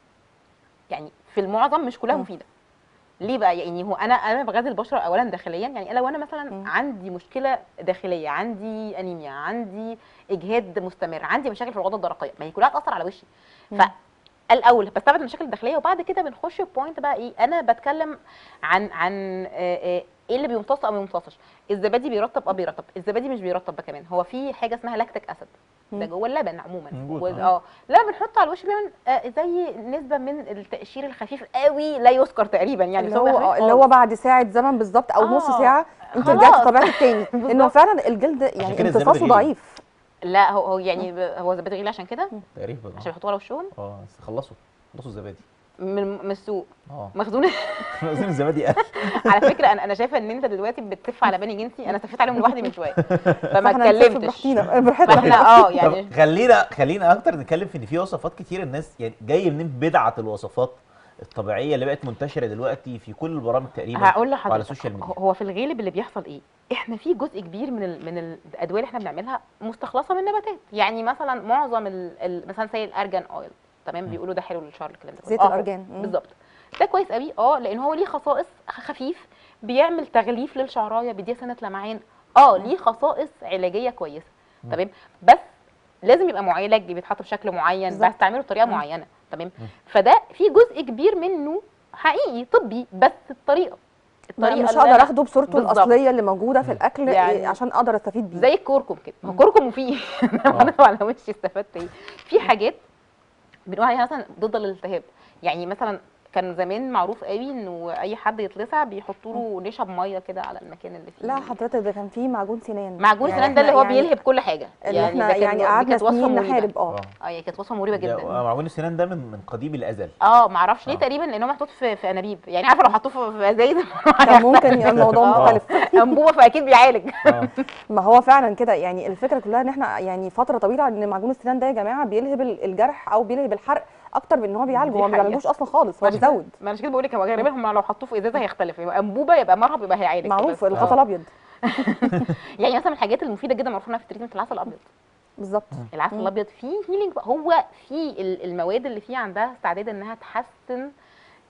S3: يعني في المعظم مش كلها
S2: مم.
S3: مفيده ليه بقى يعني هو انا انا بغذي البشره اولا داخليا يعني لو انا مثلا
S2: مم.
S3: عندي مشكله داخليه عندي انيميا عندي اجهاد مستمر عندي مشاكل في الغده الدرقيه ما هي كلها تاثر على وشي
S2: مم.
S3: فالاول بستبعد المشاكل الداخليه وبعد كده بنخش في بوينت بقى ايه انا بتكلم عن عن آه، آه، ايه اللي بيمتص او ما بيمتصش الزبادي بيرطب اه بيرطب الزبادي مش بيرطب بقى كمان هو في حاجه اسمها لاكتيك اسيد ده
S2: مم.
S3: جوه اللبن عموما
S1: موجود،
S3: و-
S1: آه.
S3: اه لا بنحطه على الوش بيعمل آه زي نسبه من التقشير الخفيف قوي لا يذكر تقريبا يعني
S2: اللي
S3: بس
S2: هو
S3: بيبقى
S2: آه،
S3: خفيف
S2: اللي هو
S3: خالص.
S2: بعد ساعه زمن بالظبط او نص
S3: آه،
S2: ساعه انت
S3: خلاص.
S2: رجعت طبيعتك تاني انه
S3: بالظبط.
S2: فعلا الجلد يعني
S1: كده الزبادي
S2: امتصاصه
S1: غلي.
S2: ضعيف
S3: لا هو هو يعني ب- هو زبادي غلي عشان كده
S1: تقريبا
S3: عشان بيحطوه على وشهم
S1: اه بس خلصوا خلصوا الزبادي
S3: من من السوق
S1: اه
S3: مخزون
S1: عايزين الزبادي قل
S3: على فكره انا انا شايفه ان انت دلوقتي بتسف على بني جنسي انا سفيت عليهم لوحدي من شويه فما
S2: فاحنا نسف
S3: اتكلمتش
S2: براحتنا براحتنا
S3: فاحنا اه
S1: طب
S3: يعني
S1: خلينا خلينا اكتر نتكلم في ان في وصفات كتير الناس يعني جاي منين بدعه الوصفات الطبيعيه اللي بقت منتشره دلوقتي في كل البرامج تقريبا
S3: هقول
S1: وعلى
S3: لحضرتك
S1: السوشيال ميديا
S3: هو في الغالب اللي بيحصل ايه احنا في جزء كبير من ال من الادويه اللي احنا بنعملها مستخلصه من نباتات يعني مثلا معظم ال ال مثلا زي الارجان اويل تمام بيقولوا ده حلو للشعر الكلام ده كله.
S2: زيت
S3: آه،
S2: الارجان مم.
S3: بالظبط ده كويس قوي اه لان هو ليه خصائص خ- خفيف بيعمل تغليف للشعرايه بيديها سنه لمعان اه ليه خصائص علاجيه كويسه
S1: مم.
S3: تمام بس لازم يبقى معالج بيتحط بشكل معين
S2: بالظبط.
S3: بستعمله بطريقه
S2: مم.
S3: معينه تمام
S1: مم.
S3: فده في جزء كبير منه حقيقي طبي بس الطريقه
S2: ما
S3: الطريقه
S2: مش
S3: اللي
S2: هقدر
S3: أنا-
S2: اخده بصورته
S3: بالظبط.
S2: الاصليه اللي موجوده في الاكل
S3: يعني
S2: يعني عشان اقدر استفيد بيه
S3: زي الكركم كده ما هو
S2: مم.
S3: كركم مفيد انا على وشي استفدت ايه في حاجات بنقول عليها مثلا ضد الالتهاب يعني مثلا كان زمان معروف قوي انه اي حد يتلسع بيحطوا له نشا بميه كده على المكان اللي فيه
S2: لا حضرتك ده كان فيه معجون سنان
S3: معجون
S2: يعني
S3: السنان ده اللي
S2: إحنا
S3: هو
S2: يعني
S3: بيلهب كل حاجه
S2: اللي احنا
S3: ده كان-
S2: يعني
S3: دي
S2: قعدنا
S3: كانت وصفة
S2: سنين
S3: مريبة.
S2: نحارب اه
S1: اه
S3: اه هي كانت وصفه مريبه
S1: ده-
S3: جدا
S1: آه، معجون السنان ده من من قديم الازل
S3: اه معرفش ليه
S1: آه.
S3: تقريبا لانه محطوط في في انابيب يعني عارفه لو حطوه في في ازايز
S2: كان ممكن يبقى الموضوع
S3: آه.
S2: مختلف
S3: انبوبه فاكيد بيعالج
S1: اه
S2: ما هو فعلا كده يعني الفكره كلها ان احنا يعني فتره طويله ان معجون السنان ده يا جماعه بيلهب ال- الجرح او بيلهب الحرق اكتر من ان هو بيعالجه
S3: دي
S2: هو ما
S3: حقيقة.
S2: بيعالجوش اصلا خالص هو
S3: عشان كده-
S2: بيزود
S3: ما انا عشان كده بقول لك هو غالبا هم لو حطوه في ازازه هيختلف يبقى انبوبه يبقى مرهب يبقى هيعالج
S2: معروف
S3: بس.
S2: الغطا
S1: آه.
S2: الابيض
S3: يعني مثلا من الحاجات المفيده جدا معروف انها في التريتمنت العسل الابيض
S2: بالظبط
S3: العسل
S2: مم.
S3: الابيض فيه هيلينج هو فيه ال- المواد اللي فيه عندها استعداد انها تحسن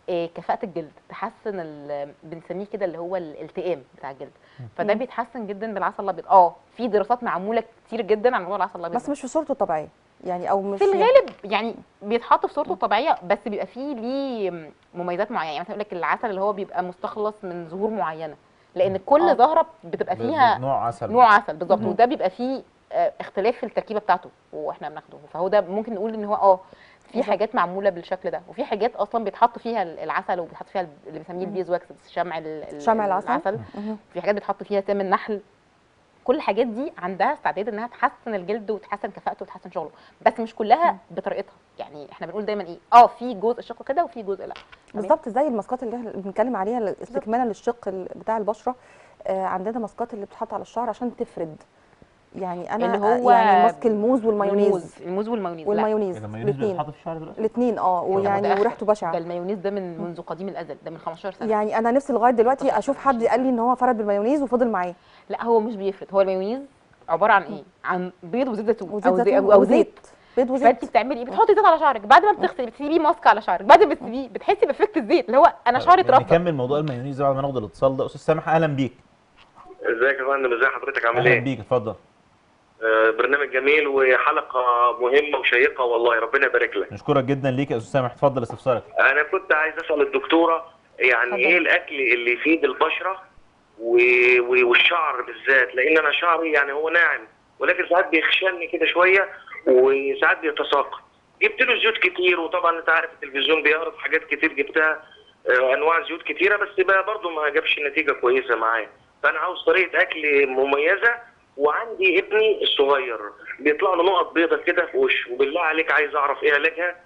S3: آه، كفاءه الجلد تحسن ال- بنسميه كده اللي هو الالتئام بتاع الجلد فده
S2: مم.
S3: بيتحسن جدا بالعسل الابيض اه في دراسات معموله كتير جدا عن موضوع العسل الابيض
S2: بس مش في صورته الطبيعيه يعني او مش
S3: في الغالب يعني بيتحط في صورته الطبيعيه بس بيبقى فيه ليه مميزات معينه يعني مثلا يقول لك العسل اللي هو بيبقى مستخلص من زهور معينه لان كل
S2: آه.
S3: زهره بتبقى فيها
S1: نوع عسل
S3: نوع عسل بالظبط
S2: مهم.
S3: وده بيبقى فيه آه، اختلاف في التركيبه بتاعته واحنا بناخده فهو ده ممكن نقول ان هو اه في
S2: بالظبط.
S3: حاجات معموله بالشكل ده وفي حاجات اصلا بيتحط فيها العسل وبيتحط فيها اللي بنسميه البيز واكس شمع ال- ال-
S2: شمع العسل.
S3: العسل
S2: مهم.
S3: في حاجات بيتحط فيها سم النحل كل الحاجات دي عندها استعداد انها تحسن الجلد وتحسن كفاءته وتحسن شغله بس مش كلها بطريقتها يعني احنا بنقول دايما ايه اه في جزء شق كده وفي جزء لا تمام؟
S2: بالظبط زي الماسكات اللي احنا بنتكلم عليها استكمالا للشق ال- بتاع البشره آه، عندنا ماسكات اللي بتتحط على الشعر عشان تفرد يعني انا
S3: اللي هو
S2: يعني ماسك الموز والمايونيز
S3: الموز الموز والمايونيز لا
S2: والمايونيز
S1: المايونيز
S2: الاثنين
S1: بيتحط في الشعر دلوقتي
S2: الاثنين اه ويعني
S3: متأخر.
S2: وريحته
S3: ده
S2: بشعه
S3: المايونيز ده من منذ قديم الازل ده من 15 سنه
S2: يعني انا نفسي لغايه دلوقتي اشوف حد قال لي ان هو فرد بالمايونيز وفضل معاه
S3: لا هو مش بيفرد هو المايونيز عباره عن ايه عن بيض وزيت زيتون
S2: وزيت
S3: او زي
S2: زيتون
S3: او, أو زيت
S2: بيض
S3: فانت
S2: وزيت
S3: بتعملي ايه بتحطي زيت على شعرك بعد ما بتغسلي بتسيبيه ماسك على شعرك بعد ما بتسيبيه بتحسي بافكت الزيت اللي هو انا شعري اترطب
S1: نكمل موضوع المايونيز ده بعد ما ناخد الاتصال ده استاذ سامح اهلا بيك
S5: ازيك يا فندم ازي حضرتك عامل
S1: اهلا
S5: ايه؟
S1: بيك اتفضل
S5: آه، برنامج جميل وحلقه مهمه وشيقه والله ربنا يبارك لك.
S1: نشكرك جدا ليك يا استاذ سامح اتفضل استفسارك
S5: انا كنت عايز اسال الدكتوره يعني
S2: اتفضل.
S5: ايه الاكل اللي يفيد البشره و... و... والشعر بالذات لان انا شعري يعني هو ناعم ولكن ساعات بيخشلني كده شويه وساعات بيتساقط. جبت له زيوت كتير وطبعا انت عارف التلفزيون بيعرض حاجات كتير جبتها آه، انواع زيوت كتيره بس بقى برضه ما جابش نتيجه كويسه معايا. فانا عاوز طريقه اكل مميزه وعندي ابني الصغير بيطلع له نقط بيضة كده في وشه وبالله عليك عايز اعرف ايه علاجها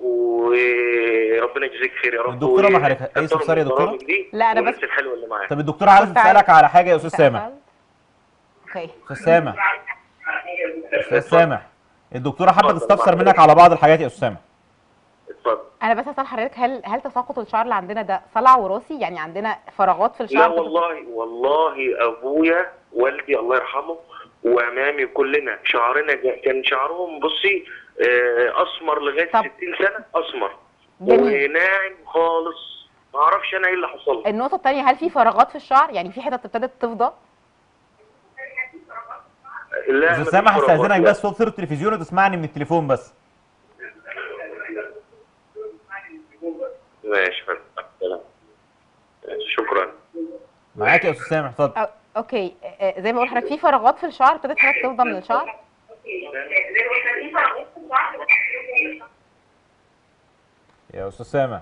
S5: وربنا يجزيك خير يا رب
S1: الدكتورة ما حضرتك- أي
S5: ويكتر
S1: استفسار يا
S5: من
S1: دكتورة؟
S5: البرامج دي
S3: لا، أنا
S5: والناس
S3: بس-
S5: الحلوه اللي معاك
S1: طب الدكتوره عايز
S3: كنت عايز-
S1: تسالك على حاجه يا استاذ سامح
S3: اوكي
S1: استاذ سامح استاذ سامح الدكتوره حابه
S5: اتفضل،
S1: تستفسر
S5: معاك.
S1: منك على بعض الحاجات يا استاذ سامح
S5: اتفضل
S3: انا بس اسال حضرتك هل هل تساقط الشعر اللي عندنا ده صلع وراثي يعني عندنا فراغات في
S5: لا
S3: الشعر
S5: والله والله ابويا والدي الله يرحمه وامامي كلنا شعرنا جا- كان شعرهم بصي آه، اسمر لغايه
S3: طب.
S5: 60 سنه اسمر
S3: جميل
S5: وناعم خالص ما اعرفش انا ايه اللي حصل لي.
S3: النقطه الثانيه هل في فراغات في الشعر يعني في حتت ابتدت تفضى
S5: لا
S1: استاذ
S5: مفيش
S1: سامح
S5: فراغات،
S1: استاذنك
S5: لا.
S1: بس صوت صوره التلفزيون وتسمعني من التليفون بس
S5: ماشي فندم مع السلامة. ماشي، شكرا
S1: معاك يا استاذ سامح اتفضل
S3: أو اوكي آه، آه، زي ما بقول لحضرتك في فراغات في الشعر ابتدت حاجات تفضى من الشعر
S1: يا استاذ سامح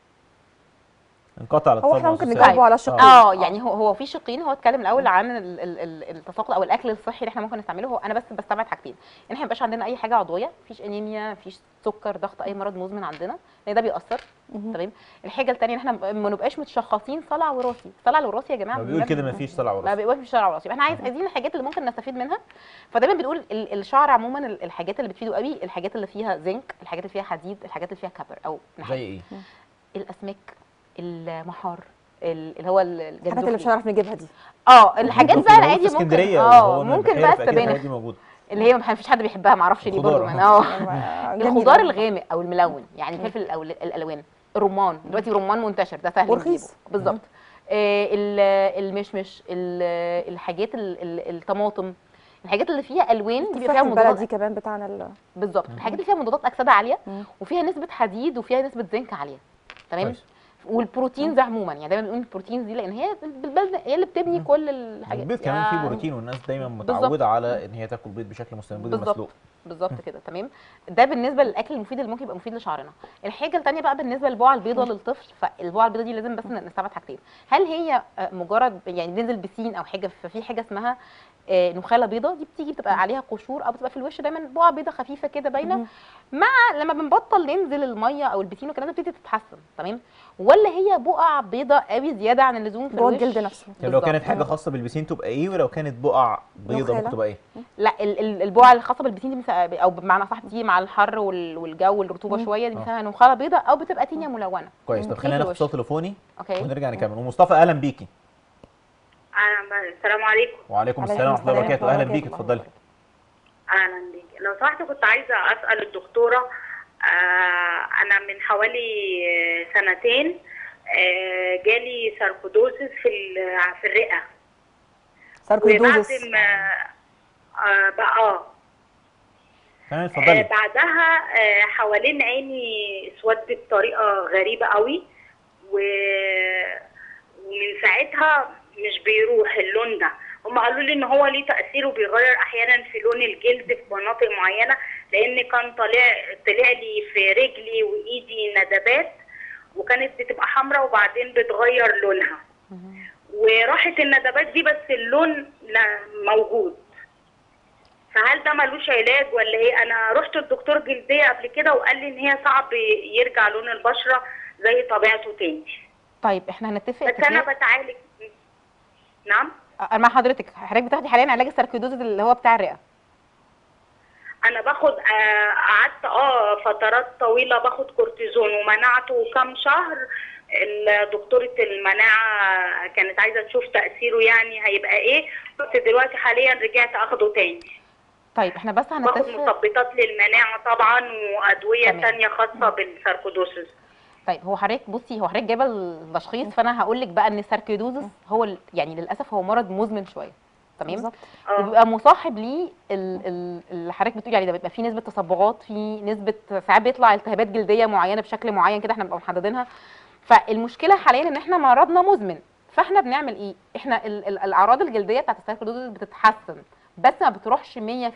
S1: انقطع
S2: هو
S1: الاتصال
S2: احنا
S1: مع
S2: ممكن
S1: أستاذ
S2: نجاوبه
S1: سامح.
S2: على الشق
S3: اه يعني هو هو في شقين هو اتكلم الاول عن ال- ال- ال- التساقط او الاكل الصحي اللي احنا ممكن نستعمله هو انا بس بستبعد حاجتين ان احنا ما يبقاش عندنا اي حاجه عضويه مفيش انيميا مفيش سكر ضغط اي مرض مزمن عندنا لان ده بيأثر
S2: مهم.
S3: تمام الحاجه الثانيه ان احنا ما نبقاش متشخصين صلع وراثي صلع الوراثي يا جماعه
S1: ما بيقول
S3: ما-
S1: كده مفيش طلع
S3: ما
S1: وراثي
S3: بيبقاش في الشعر وراثي احنا عايز عايزين الحاجات اللي ممكن نستفيد منها فدايما بنقول ال- الشعر عموما ال- الحاجات اللي بتفيده قوي الحاجات اللي فيها زنك الحاجات اللي فيها حديد الحاجات اللي فيها كبر او
S1: زي
S3: نحاس
S1: ايه
S3: الاسماك المحار ال- اللي هو ال-
S2: الحاجات اللي مش
S3: الجندوفلي
S2: هنعرف نجيبها دي
S3: اه الحاجات
S1: موجود
S3: بقى
S1: في
S3: العادي ممكن
S1: اسكندريه
S3: اه
S1: وهو
S3: ممكن
S1: البحيرة،
S3: بقى
S1: فأكيد الحاجات
S3: السبانخ
S1: دي موجوده
S3: اللي هي ما فيش حد بيحبها ما اعرفش ليه
S1: الخضار،
S3: برضه من
S1: آه.
S3: اه
S2: جميل
S3: الخضار
S2: أوي.
S3: الغامق او الملون يعني الفلفل او ال- الالوان الرمان دلوقتي رمان منتشر ده سهل
S2: ورخيص.
S3: نجيبه. بالظبط آه ال- المشمش ال- الحاجات ال- ال- الطماطم الحاجات اللي فيها الوان دي بيبقى
S2: التفاح
S3: فيها
S2: البلدي
S3: مضادات
S2: كمان بتاعنا ال-
S3: بالظبط الحاجات اللي فيها مضادات اكسده عاليه
S2: مم.
S3: وفيها نسبه حديد وفيها نسبه زنك عاليه تمام
S1: كويس.
S3: والبروتينز عموما يعني دايما بنقول البروتينز دي لان هي بالبلد هي اللي بتبني كل الحاجات
S1: البيض كمان فيه
S3: يعني
S1: بروتين والناس دايما
S3: بالظبط.
S1: متعوده على ان هي تاكل بيض بشكل مستمر البيض
S3: بالظبط.
S1: المسلوق
S3: بالظبط كده تمام ده بالنسبه للاكل المفيد اللي ممكن يبقى مفيد لشعرنا الحاجه الثانيه بقى بالنسبه للبقعه البيضاء للطفل فالبقعه البيضاء دي لازم بس نستبعد حاجتين هل هي آه، مجرد يعني ننزل بسين او حاجه ففي حاجه اسمها آه، نخاله بيضاء دي بتيجي بتبقى عليها قشور او بتبقى في الوش دايما بقعه بيضاء خفيفه كده باينه
S2: مهم.
S3: مع لما بنبطل ننزل الميه او البسين والكلام ده بتبتدي تتحسن تمام ولا هي بقع بيضاء قوي زياده عن اللزوم في
S2: جوه
S3: الوش
S2: الجلد نفسه.
S1: يعني لو
S3: بالظبط.
S1: كانت حاجه خاصه بالبسين تبقى ايه ولو كانت بقع بيضه
S2: نخالة.
S1: ممكن تبقى ايه
S3: لا ال- ال- البقع الخاصه بالبسين دي مثلا او بمعنى صح دي مع الحر وال- والجو والرطوبه
S2: مم.
S3: شويه دي
S1: آه.
S3: مثلا نخاله بيضاء او بتبقى تينيا ملونه
S1: كويس طب
S3: في
S1: خلينا ناخد
S3: الوش.
S1: اتصال تليفوني
S3: اوكي
S1: ونرجع نكمل ومصطفى اهلا بيكي
S6: أهلا السلام عليكم
S1: وعليكم
S2: عليكم
S1: السلام ورحمه الله
S2: السلام
S1: وبركاته
S2: ورحمة
S1: اهلا
S2: الله
S1: بيكي
S2: وبركاته.
S1: اتفضلي
S6: أهلا بيك لو سمحت كنت عايزة أسأل الدكتورة آه، انا من حوالي آه، سنتين آه، جالي ساركودوزس في ال- في الرئه وبعد
S2: ساركويدوزس
S6: ما آه، بقى اه
S1: تمام
S6: آه،
S1: اتفضلي
S6: بعدها آه، حوالين عيني اسود بطريقه غريبه قوي و... ومن ساعتها مش بيروح اللون ده هم قالوا لي ان هو ليه تاثير وبيغير احيانا في لون الجلد في مناطق معينه لان كان طالع طلع لي في رجلي وايدي ندبات وكانت بتبقى حمراء وبعدين بتغير لونها وراحت الندبات دي بس اللون لا موجود فهل ده ملوش علاج ولا ايه انا رحت للدكتور جلديه قبل كده وقال لي ان هي صعب يرجع لون البشره زي طبيعته تاني
S3: طيب احنا هنتفق
S6: بس انا
S3: اتفاق
S6: بتعالج نعم
S3: انا مع حضرتك حضرتك بتاخدي حاليا علاج الساركيدوزز اللي هو بتاع الرئه
S6: انا باخد آه، قعدت اه فترات طويله باخد كورتيزون ومنعته كام شهر ال- دكتوره المناعه كانت عايزه تشوف تاثيره يعني هيبقى ايه بس دلوقتي حاليا رجعت اخده تاني
S3: طيب احنا بس
S6: باخد
S3: هنتفق
S6: مثبطات للمناعه طبعا وادويه
S3: تمام.
S6: تانية خاصه بالساركودوسيس
S3: طيب هو حضرتك بصي هو حضرتك جايبه التشخيص فانا هقول لك بقى ان الساركيدوزس هو ال- يعني للاسف هو مرض مزمن شويه تمام
S2: بالظبط
S6: اه
S3: وبيبقى مصاحب ليه ال- ال- اللي حضرتك بتقولي عليه ده بيبقى فيه نسبه تصبغات في نسبه ساعات بيطلع التهابات جلديه معينه بشكل معين كده احنا بنبقى محددينها فالمشكله حاليا ان احنا مرضنا مزمن فاحنا بنعمل ايه احنا ال ال الاعراض الجلديه بتاعت الساركيدوزس بتتحسن بس ما بتروحش 100%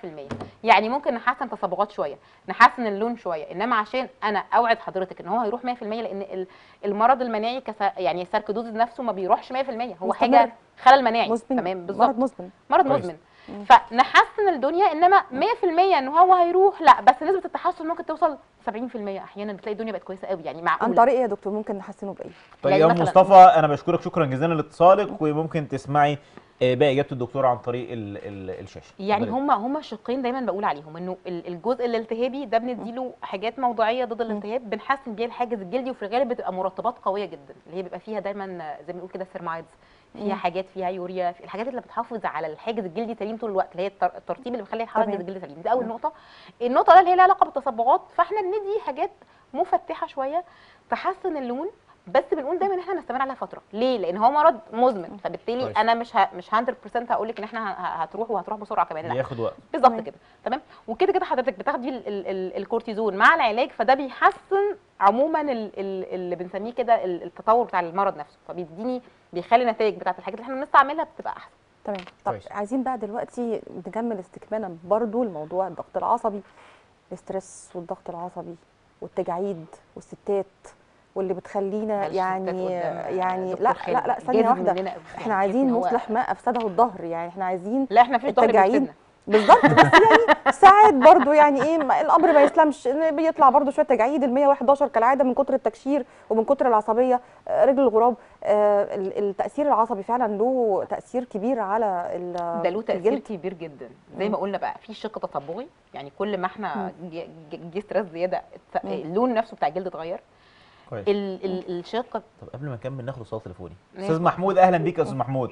S3: يعني ممكن نحسن تصبغات شويه نحسن اللون شويه انما عشان انا اوعد حضرتك ان هو هيروح 100% لان ال- المرض المناعي كس يعني الساركيدوزس نفسه ما بيروحش 100% هو حاجه
S2: مستمر.
S3: خلل مناعي
S2: مزمن
S3: تمام بالظبط
S2: مرض مزمن
S3: مرض
S1: كويس.
S3: مزمن فنحسن الدنيا انما 100% ان هو هيروح لا بس نسبه التحسن ممكن توصل 70% احيانا بتلاقي الدنيا بقت كويسه قوي يعني
S2: عن
S3: معقوله
S2: طريق ايه يا دكتور ممكن نحسنه بايه
S1: طيب
S3: يعني
S1: يا
S3: مثلاً-
S1: مصطفى انا بشكرك شكرا جزيلا لاتصالك وممكن تسمعي آه، باقي اجابه الدكتور عن طريق ال ال الشاشه
S3: يعني
S1: اتفضلي.
S3: هما هما شقين دايما بقول عليهم انه ال- الجزء الالتهابي ده بنديله حاجات موضعيه ضد الالتهاب بنحسن بيها الحاجز الجلدي وفي الغالب بتبقى مرطبات قويه جدا اللي هي بيبقى فيها دايما زي ما بنقول كده سيرمايدز فيها
S2: مم.
S3: حاجات فيها يوريا في الحاجات اللي بتحافظ على الحاجز الجلدي سليم طول الوقت اللي هي التر- الترطيب اللي بيخلي الحاجز
S2: تمام.
S3: الجلدي سليم دي اول نقطه النقطه بقى اللي هي لها علاقه بالتصبغات فاحنا بندي حاجات مفتحه شويه تحسن اللون بس بنقول دايما ان احنا نستمر عليها فتره ليه لان هو مرض مزمن فبالتالي
S1: كويس.
S3: انا مش ه... مش 100% هقول لك ان احنا ه- هتروح وهتروح بسرعه كمان لا
S1: بياخد وقت
S3: بالظبط
S2: تمام.
S3: كده تمام وكده كده حضرتك بتاخدي ال ال ال الكورتيزون مع العلاج فده بيحسن عموما ال ال اللي بنسميه كده ال- التطور بتاع المرض نفسه فبيديني بيخلي النتائج بتاعت الحاجات اللي احنا بنستعملها بتبقى احسن
S2: تمام طب
S1: كويس.
S2: عايزين بقى دلوقتي نكمل استكمالا برضو الموضوع الضغط العصبي الاسترس والضغط العصبي والتجاعيد والستات واللي بتخلينا
S3: معلش
S2: يعني
S3: الستات قدام
S2: يعني
S3: دكتور
S2: لا
S3: خالد
S2: لا لا ثانيه
S3: جاذب
S2: واحده
S3: مننا قوي.
S2: احنا
S3: يعني
S2: عايزين
S3: تحس إن هو-
S2: نصلح ما افسده الظهر يعني احنا عايزين
S3: لا احنا مفيش ظهر
S2: التجاعيد
S3: بيفسدنا
S2: بالظبط بس يعني ساعات برضو يعني ايه ما- الامر ما يسلمش إن بيطلع برضو شويه تجاعيد ال 111 كالعاده من كتر التكشير ومن كتر العصبيه آه، رجل الغراب آه، ال- التاثير العصبي فعلا له تاثير كبير على ال-
S3: ده له تاثير
S2: الجلد
S3: كبير جدا زي ما قلنا بقى في شق تطبعي يعني كل ما احنا ج- ج- جه ستريس زياده الت-
S2: مم.
S3: اللون نفسه بتاع الجلد اتغير
S1: كويس
S3: ال ال الشق
S1: طب قبل ما نكمل ناخد اتصال تليفوني
S3: ماشي.
S1: استاذ محمود اهلا بيك يا استاذ محمود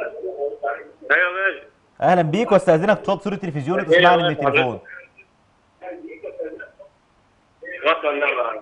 S5: ايوه ماشي
S1: اهلا بيك واستاذنك تحط صوره التلفزيون وتسمعني من التليفون
S5: وصل النبي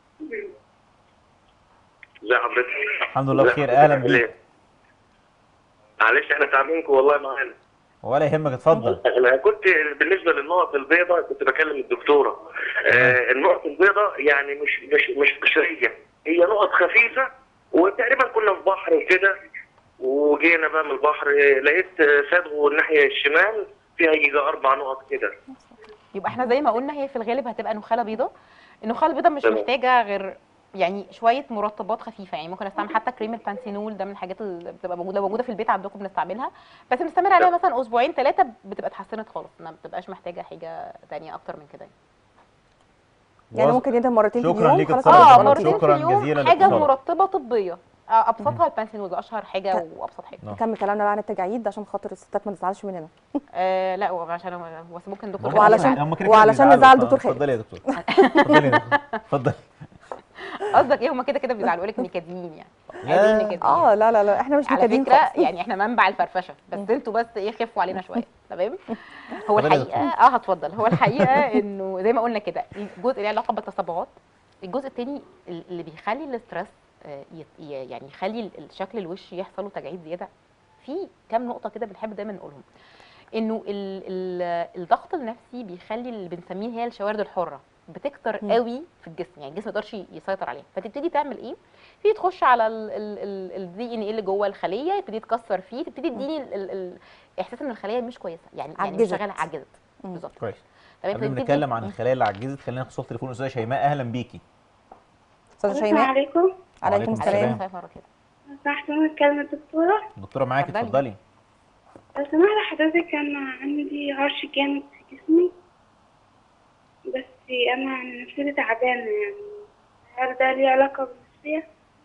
S5: ازي حضرتك
S1: الحمد لله
S5: ازي
S1: بخير
S5: حضرتك؟
S1: اهلا
S5: عامل
S1: بيك
S5: ايه؟ معلش احنا تعبينكم والله معانا
S1: ولا يهمك اتفضل
S5: انا كنت بالنسبه للنقط البيضاء كنت بكلم الدكتوره آه النقط البيضاء يعني مش مش مش قشريه هي نقط خفيفه وتقريبا كنا في بحر وكده وجينا بقى من البحر آه، لقيت آه، صدغه الناحيه الشمال فيها يجي اربع نقط كده
S3: يبقى احنا زي ما قلنا هي في الغالب هتبقى نخاله بيضاء النخاله البيضاء مش
S5: تمام.
S3: محتاجه غير يعني شويه مرطبات خفيفه يعني ممكن استعمل حتى كريم البانسينول ده من الحاجات اللي بتبقى موجوده موجوده في البيت عندكم بنستعملها بس بنستمر عليها مثلا اسبوعين ثلاثه بتبقى اتحسنت خالص ما بتبقاش محتاجه حاجه تانية اكتر من كده يعني.
S2: يعني
S1: وص-
S2: ممكن يندم مرتين في
S1: شكراً
S2: اليوم
S1: ليك
S2: خلاص
S1: اتصال
S2: على
S3: اه
S1: بحضرتك.
S2: مرتين.
S3: مرتين في
S1: شكراً جزيلاً
S3: اليوم حاجه
S1: لاتصالك.
S3: مرطبه طبيه آه، ابسطها البانسينول ده اشهر حاجه
S2: ك-
S3: وابسط حاجه
S1: نعم.
S2: نكمل كلامنا بقى عن التجاعيد عشان خاطر الستات ما تزعلش مننا
S3: آه لا وعشان بس ممكن دكتور
S1: هم
S3: خالد
S2: وعلشان-
S1: هم كده كده
S2: وعلشان
S1: بيزعلوا،
S2: نزعل دكتور خالد.
S1: اتفضلي يا دكتور اتفضلي يا دكتور اتفضلي
S3: قصدك ايه هما كده كده بيزعلوا لك نكديين يعني
S1: لا.
S3: عايزين نكديين
S2: اه لا لا لا احنا مش
S3: على
S2: مكادين
S3: فكره
S2: خالص
S3: يعني احنا منبع الفرفشه بس انتوا بس ايه خفوا علينا شويه تمام هو
S1: اتفضلي يا
S3: الحقيقه اه هتفضل هو الحقيقه انه زي ما قلنا كده الجزء له علاقه بالتصبغات الجزء الثاني اللي بيخلي الاسترس آه، يت- ي- يعني يخلي ال- الشكل الوش يحصل له تجاعيد زياده في كام نقطه كده بنحب دايما نقولهم انه ال ال الضغط النفسي بيخلي اللي بنسميه هي الشوارد الحره بتكتر
S2: مم.
S3: قوي في الجسم يعني الجسم ما يقدرش يسيطر عليها فتبتدي تعمل ايه تبتدي تخش على الدي ان ايه اللي جوه الخليه تبتدي تكسر فيه تبتدي تديني ال- ال- ال- احساس ان الخليه مش كويسه يعني يعني مش
S2: عجزت.
S3: شغاله عجزت
S2: مم.
S3: بالظبط
S1: كويس
S3: تمام
S1: قبل ما
S3: فتبتدي-
S1: نتكلم عن
S3: مم.
S1: الخلايا اللي عجزت خلينا ناخد صوت تليفون الاستاذه شيماء اهلا بيكي
S2: استاذه
S6: السلام
S2: شيماء
S6: عليكم
S2: عليكم
S1: وعليكم
S2: السلام
S1: السلام.
S3: مرة كده.
S6: سمحت ممكن اكلم الدكتورة
S1: الدكتوره معاكي
S3: اتفضلي.
S1: اتفضلي
S6: لو سمحت حضرتك انا عندي هرش جامد في جسمي بس انا نفسيتي تعبانة يعني هل ده ليه علاقة بالنفسية؟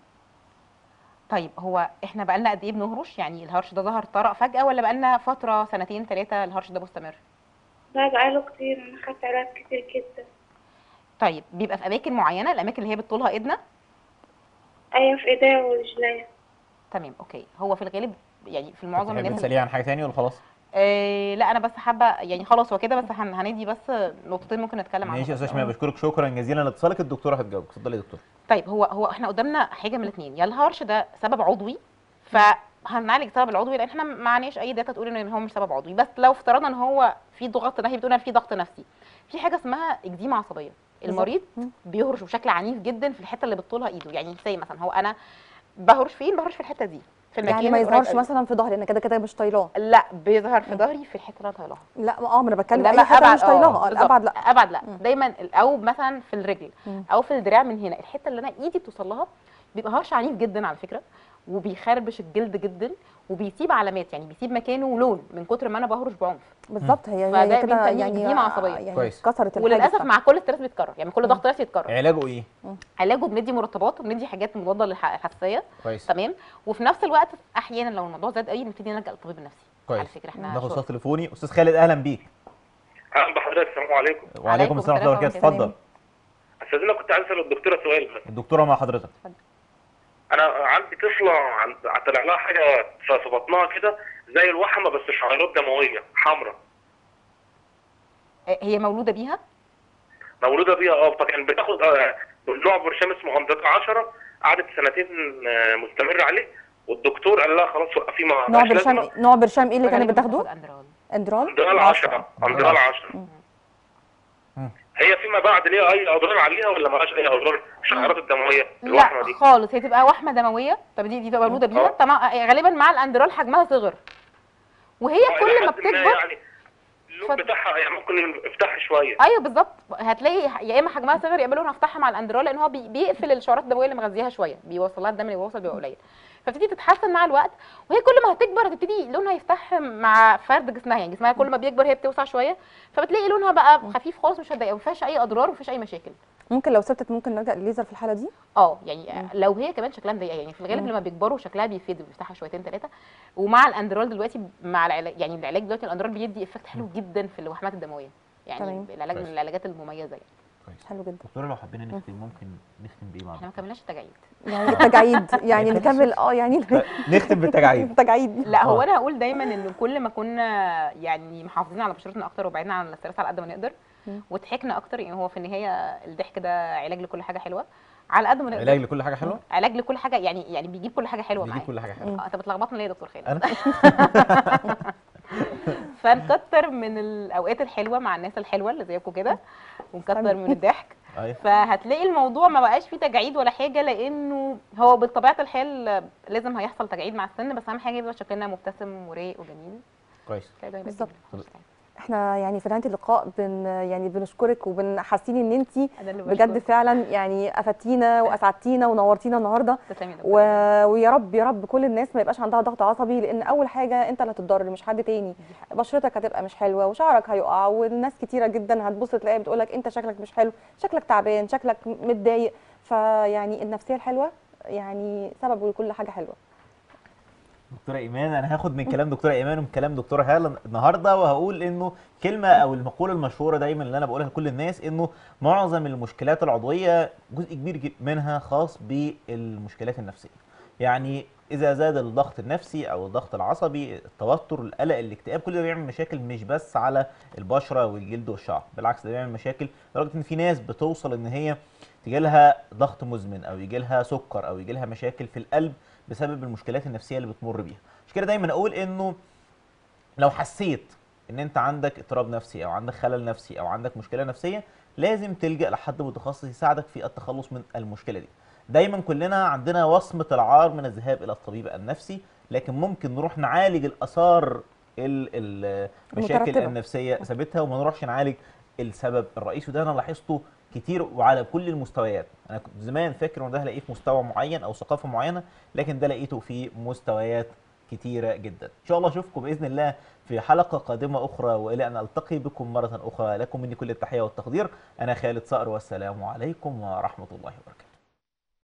S3: طيب هو احنا بقالنا قد ايه بنهرش يعني الهرش ده ظهر طرق فجاه ولا بقالنا فتره سنتين ثلاثه الهرش ده مستمر
S6: ده بقاله كتير انا خدت علاج كتير جدا
S3: طيب بيبقى في اماكن معينه الاماكن اللي هي بتطولها ايدنا
S6: ايوه في ايديا ورجليا
S3: تمام اوكي هو في الغالب يعني في معظم
S1: تحبي
S3: الناس
S1: تساليه عن حاجه ثانيه ولا خلاص
S3: آه لا انا بس حابه يعني خلاص هو كده بس هن- هندي بس نقطتين ممكن نتكلم عنهم
S1: ماشي يا استاذ شيماء بشكرك شكرا جزيلا لاتصالك الدكتوره هتجاوبك اتفضلي يا دكتور
S3: طيب هو هو احنا قدامنا حاجه من الاثنين يا الهرش ده سبب عضوي فهنعالج السبب العضوي لان احنا ما معناش اي داتا تقول ان هو مش سبب عضوي بس لو افترضنا ان هو في ضغط نفسي بتقول ان في ضغط نفسي في حاجه اسمها اكزيما عصبيه المريض
S2: مم.
S3: بيهرش بشكل عنيف جدا في الحته اللي بتطولها ايده يعني زي مثلا هو انا بهرش فين بهرش في الحته دي في المكان
S2: يعني ما
S3: القريب
S2: يظهرش
S3: قوي.
S2: مثلا في ظهري انا كده كده مش طايلاه
S3: لا بيظهر في ظهري في الحته اللي انا طايلاها
S2: لا اه ما انا بتكلم
S3: انما
S2: اي حته أنا مش
S3: آه،
S2: طايلاها
S3: بالظبط.
S2: الابعد لا
S3: ابعد لا
S2: مم.
S3: دايما ال- او مثلا في الرجل
S2: مم.
S3: او في الدراع من هنا الحته اللي انا ايدي بتوصل لها بيبقى هرش عنيف جدا على فكره وبيخربش الجلد جدا وبيسيب علامات يعني بيسيب مكانه لون من كتر ما انا بهرش بعنف
S2: بالظبط هي
S3: فده
S2: هي كده
S3: بنسميه
S2: يعني
S3: إكزيما عصبية.
S2: يعني
S1: كويس.
S2: كسرت الحاجز
S3: وللاسف
S2: بتاعها.
S3: مع كل ستريس بيتكرر يعني كل ضغط نفسي يتكرر
S1: علاجه ايه
S3: علاجه بندي مرطبات وبندي حاجات مضاده للحساسيه
S1: كويس
S3: تمام وفي نفس الوقت احيانا لو الموضوع زاد قوي نبتدي نلجا للطبيب النفسي على
S1: كويس
S3: فكره احنا
S1: ناخد
S3: شرط.
S1: صوت تليفوني استاذ خالد اهلا بيك
S5: اهلا بحضرتك السلام عليكم
S1: وعليكم السلام ورحمه الله وبركاته
S3: السلام
S1: اتفضل
S5: استاذنا كنت عايز اسال الدكتوره سؤال بس
S1: الدكتوره مع حضرتك
S5: انا عندي طفله عند طلع لها حاجه في في بطنها كده زي الوحمه بس شعيرات دمويه حمراء
S3: آه، هي مولوده بيها
S5: مولوده بيها اه فكان بتاخد آه، نوع برشام اسمه اندرا 10 قعدت سنتين آه، مستمره عليه والدكتور قال لها خلاص وقفيه ما
S2: نوع
S5: بقاش
S2: برشام
S5: لازمه
S2: نوع برشام ايه اللي كانت
S3: غالباً
S2: بتاخده
S3: بتاخد أندرال.
S2: اندرال
S5: اندرال 10 اندرال 10
S1: مم.
S5: هي فيما بعد ليها اي اضرار عليها ولا مالهاش اي اضرار الشعيرات الدمويه الوحمه
S3: لا
S5: دي
S3: خالص هي تبقى وحمه دمويه طب دي دي تبقى مولوده بيها
S5: آه.
S3: طبعا غالبا مع الاندرال حجمها صغر وهي
S5: آه، إلى
S3: كل ما
S5: حد
S3: بتكبر
S5: يعني اللون
S3: اتفضل.
S5: بتاعها يعني ممكن يفتح شويه
S3: ايوه بالظبط هتلاقي يا اما حجمها صغر يا اما لونها افتحها مع الاندرال لان هو بي- بيقفل الشعرات الدمويه اللي مغذيها شويه بيوصل لها الدم اللي بيوصل بيبقى قليل فبتبتدي تتحسن مع الوقت وهي كل ما هتكبر هتبتدي لونها يفتح مع فرد جسمها يعني جسمها كل ما بيكبر هي بتوسع شويه فبتلاقي لونها بقى خفيف خالص مش هتضايق ما فيهاش اي اضرار وما فيهاش اي مشاكل
S2: ممكن لو ثبتت ممكن نلجا للليزر في الحاله دي
S3: اه يعني لو هي كمان شكلها مضايقه يعني في الغالب
S2: مم.
S3: لما بيكبروا شكلها بيفيد وبيفتحها شويتين ثلاثه ومع الاندرال دلوقتي مع العلاج يعني العلاج دلوقتي الاندرال بيدي افكت حلو جدا في الوحمات الدمويه يعني
S2: تمام.
S3: العلاج من
S1: كويس.
S3: العلاجات المميزه يعني
S1: كويس
S2: حلو جدا
S1: دكتوره لو حبينا نختم ممكن نختم بايه مع
S3: احنا ما
S1: بعض
S3: كملناش التجاعيد
S2: يعني التجاعيد يعني
S1: خلاص.
S2: نكمل اه يعني
S1: نختم بالتجاعيد
S2: التجاعيد
S3: لا هو
S1: آه.
S3: انا هقول دايما ان كل ما كنا يعني محافظين على بشرتنا اكتر وبعدنا عن الاسترس على قد ما نقدر
S2: مم.
S3: وضحكنا اكتر يعني هو في النهايه الضحك ده علاج لكل حاجه حلوه على قد ما نقدر
S1: علاج لكل حاجه حلوه
S3: علاج لكل حاجه يعني يعني بيجيب كل حاجه حلوه
S1: بيجيب
S3: معاه
S1: كل حاجه حلوه
S3: اه انت بتلخبطنا ليه يا دكتور خالد
S1: انا
S3: فنكتر من الاوقات الحلوه مع الناس الحلوه اللي زيكم كده ونكتر من الضحك
S1: ايوه
S3: فهتلاقي الموضوع ما بقاش فيه تجاعيد ولا حاجه لانه هو بطبيعه الحال لازم هيحصل تجاعيد مع السن بس اهم حاجه يبقى شكلنا مبتسم ورايق وجميل
S1: كويس
S3: تلاقي ده يبقى
S2: بالظبط.
S3: جميل.
S2: احنا يعني في نهايه اللقاء بن يعني بنشكرك وبنحسين ان انت
S3: انا اللي
S2: بجد
S3: بشكرك.
S2: فعلا يعني افدتينا واسعدتينا ونورتينا النهارده
S3: تسلمي يا
S2: و...
S3: دكتور.
S2: ويا رب يا رب كل الناس ما يبقاش عندها ضغط عصبي لان اول حاجه انت اللي هتتضرر مش حد تاني بشرتك هتبقى مش حلوه وشعرك هيقع والناس كتيره جدا هتبص تلاقي بتقول لك انت شكلك مش حلو شكلك تعبان شكلك متضايق فيعني النفسيه الحلوه يعني سبب لكل حاجه حلوه
S1: دكتوره ايمان انا هاخد من كلام دكتوره ايمان ومن كلام دكتوره هاله النهارده وهقول انه كلمه او المقوله المشهوره دايما اللي انا بقولها لكل الناس انه معظم المشكلات العضويه جزء كبير جد- منها خاص بالمشكلات النفسيه يعني اذا زاد الضغط النفسي او الضغط العصبي التوتر القلق الاكتئاب كل ده بيعمل مشاكل مش بس على البشره والجلد والشعر بالعكس ده بيعمل مشاكل لدرجه ان في ناس بتوصل ان هي تيجي لها ضغط مزمن او يجي لها سكر او يجي لها مشاكل في القلب بسبب المشكلات النفسيه اللي بتمر بيها مش كده دايما اقول انه لو حسيت ان انت عندك اضطراب نفسي او عندك خلل نفسي او عندك مشكله نفسيه لازم تلجا لحد متخصص يساعدك في التخلص من المشكله دي دايما كلنا عندنا وصمه العار من الذهاب الى الطبيب النفسي لكن ممكن نروح نعالج الاثار ال- ال- المشاكل
S2: المترتبة.
S1: النفسيه سابتها وما نروحش نعالج السبب الرئيسي وده انا لاحظته كتير وعلى كل المستويات انا كنت زمان فاكر ان ده هلاقيه في مستوى معين او ثقافه معينه لكن ده لقيته في مستويات كتيره جدا ان شاء الله اشوفكم باذن الله في حلقه قادمه اخرى والى ان التقي بكم مره اخرى لكم مني كل التحيه والتقدير انا خالد صقر والسلام عليكم ورحمه الله وبركاته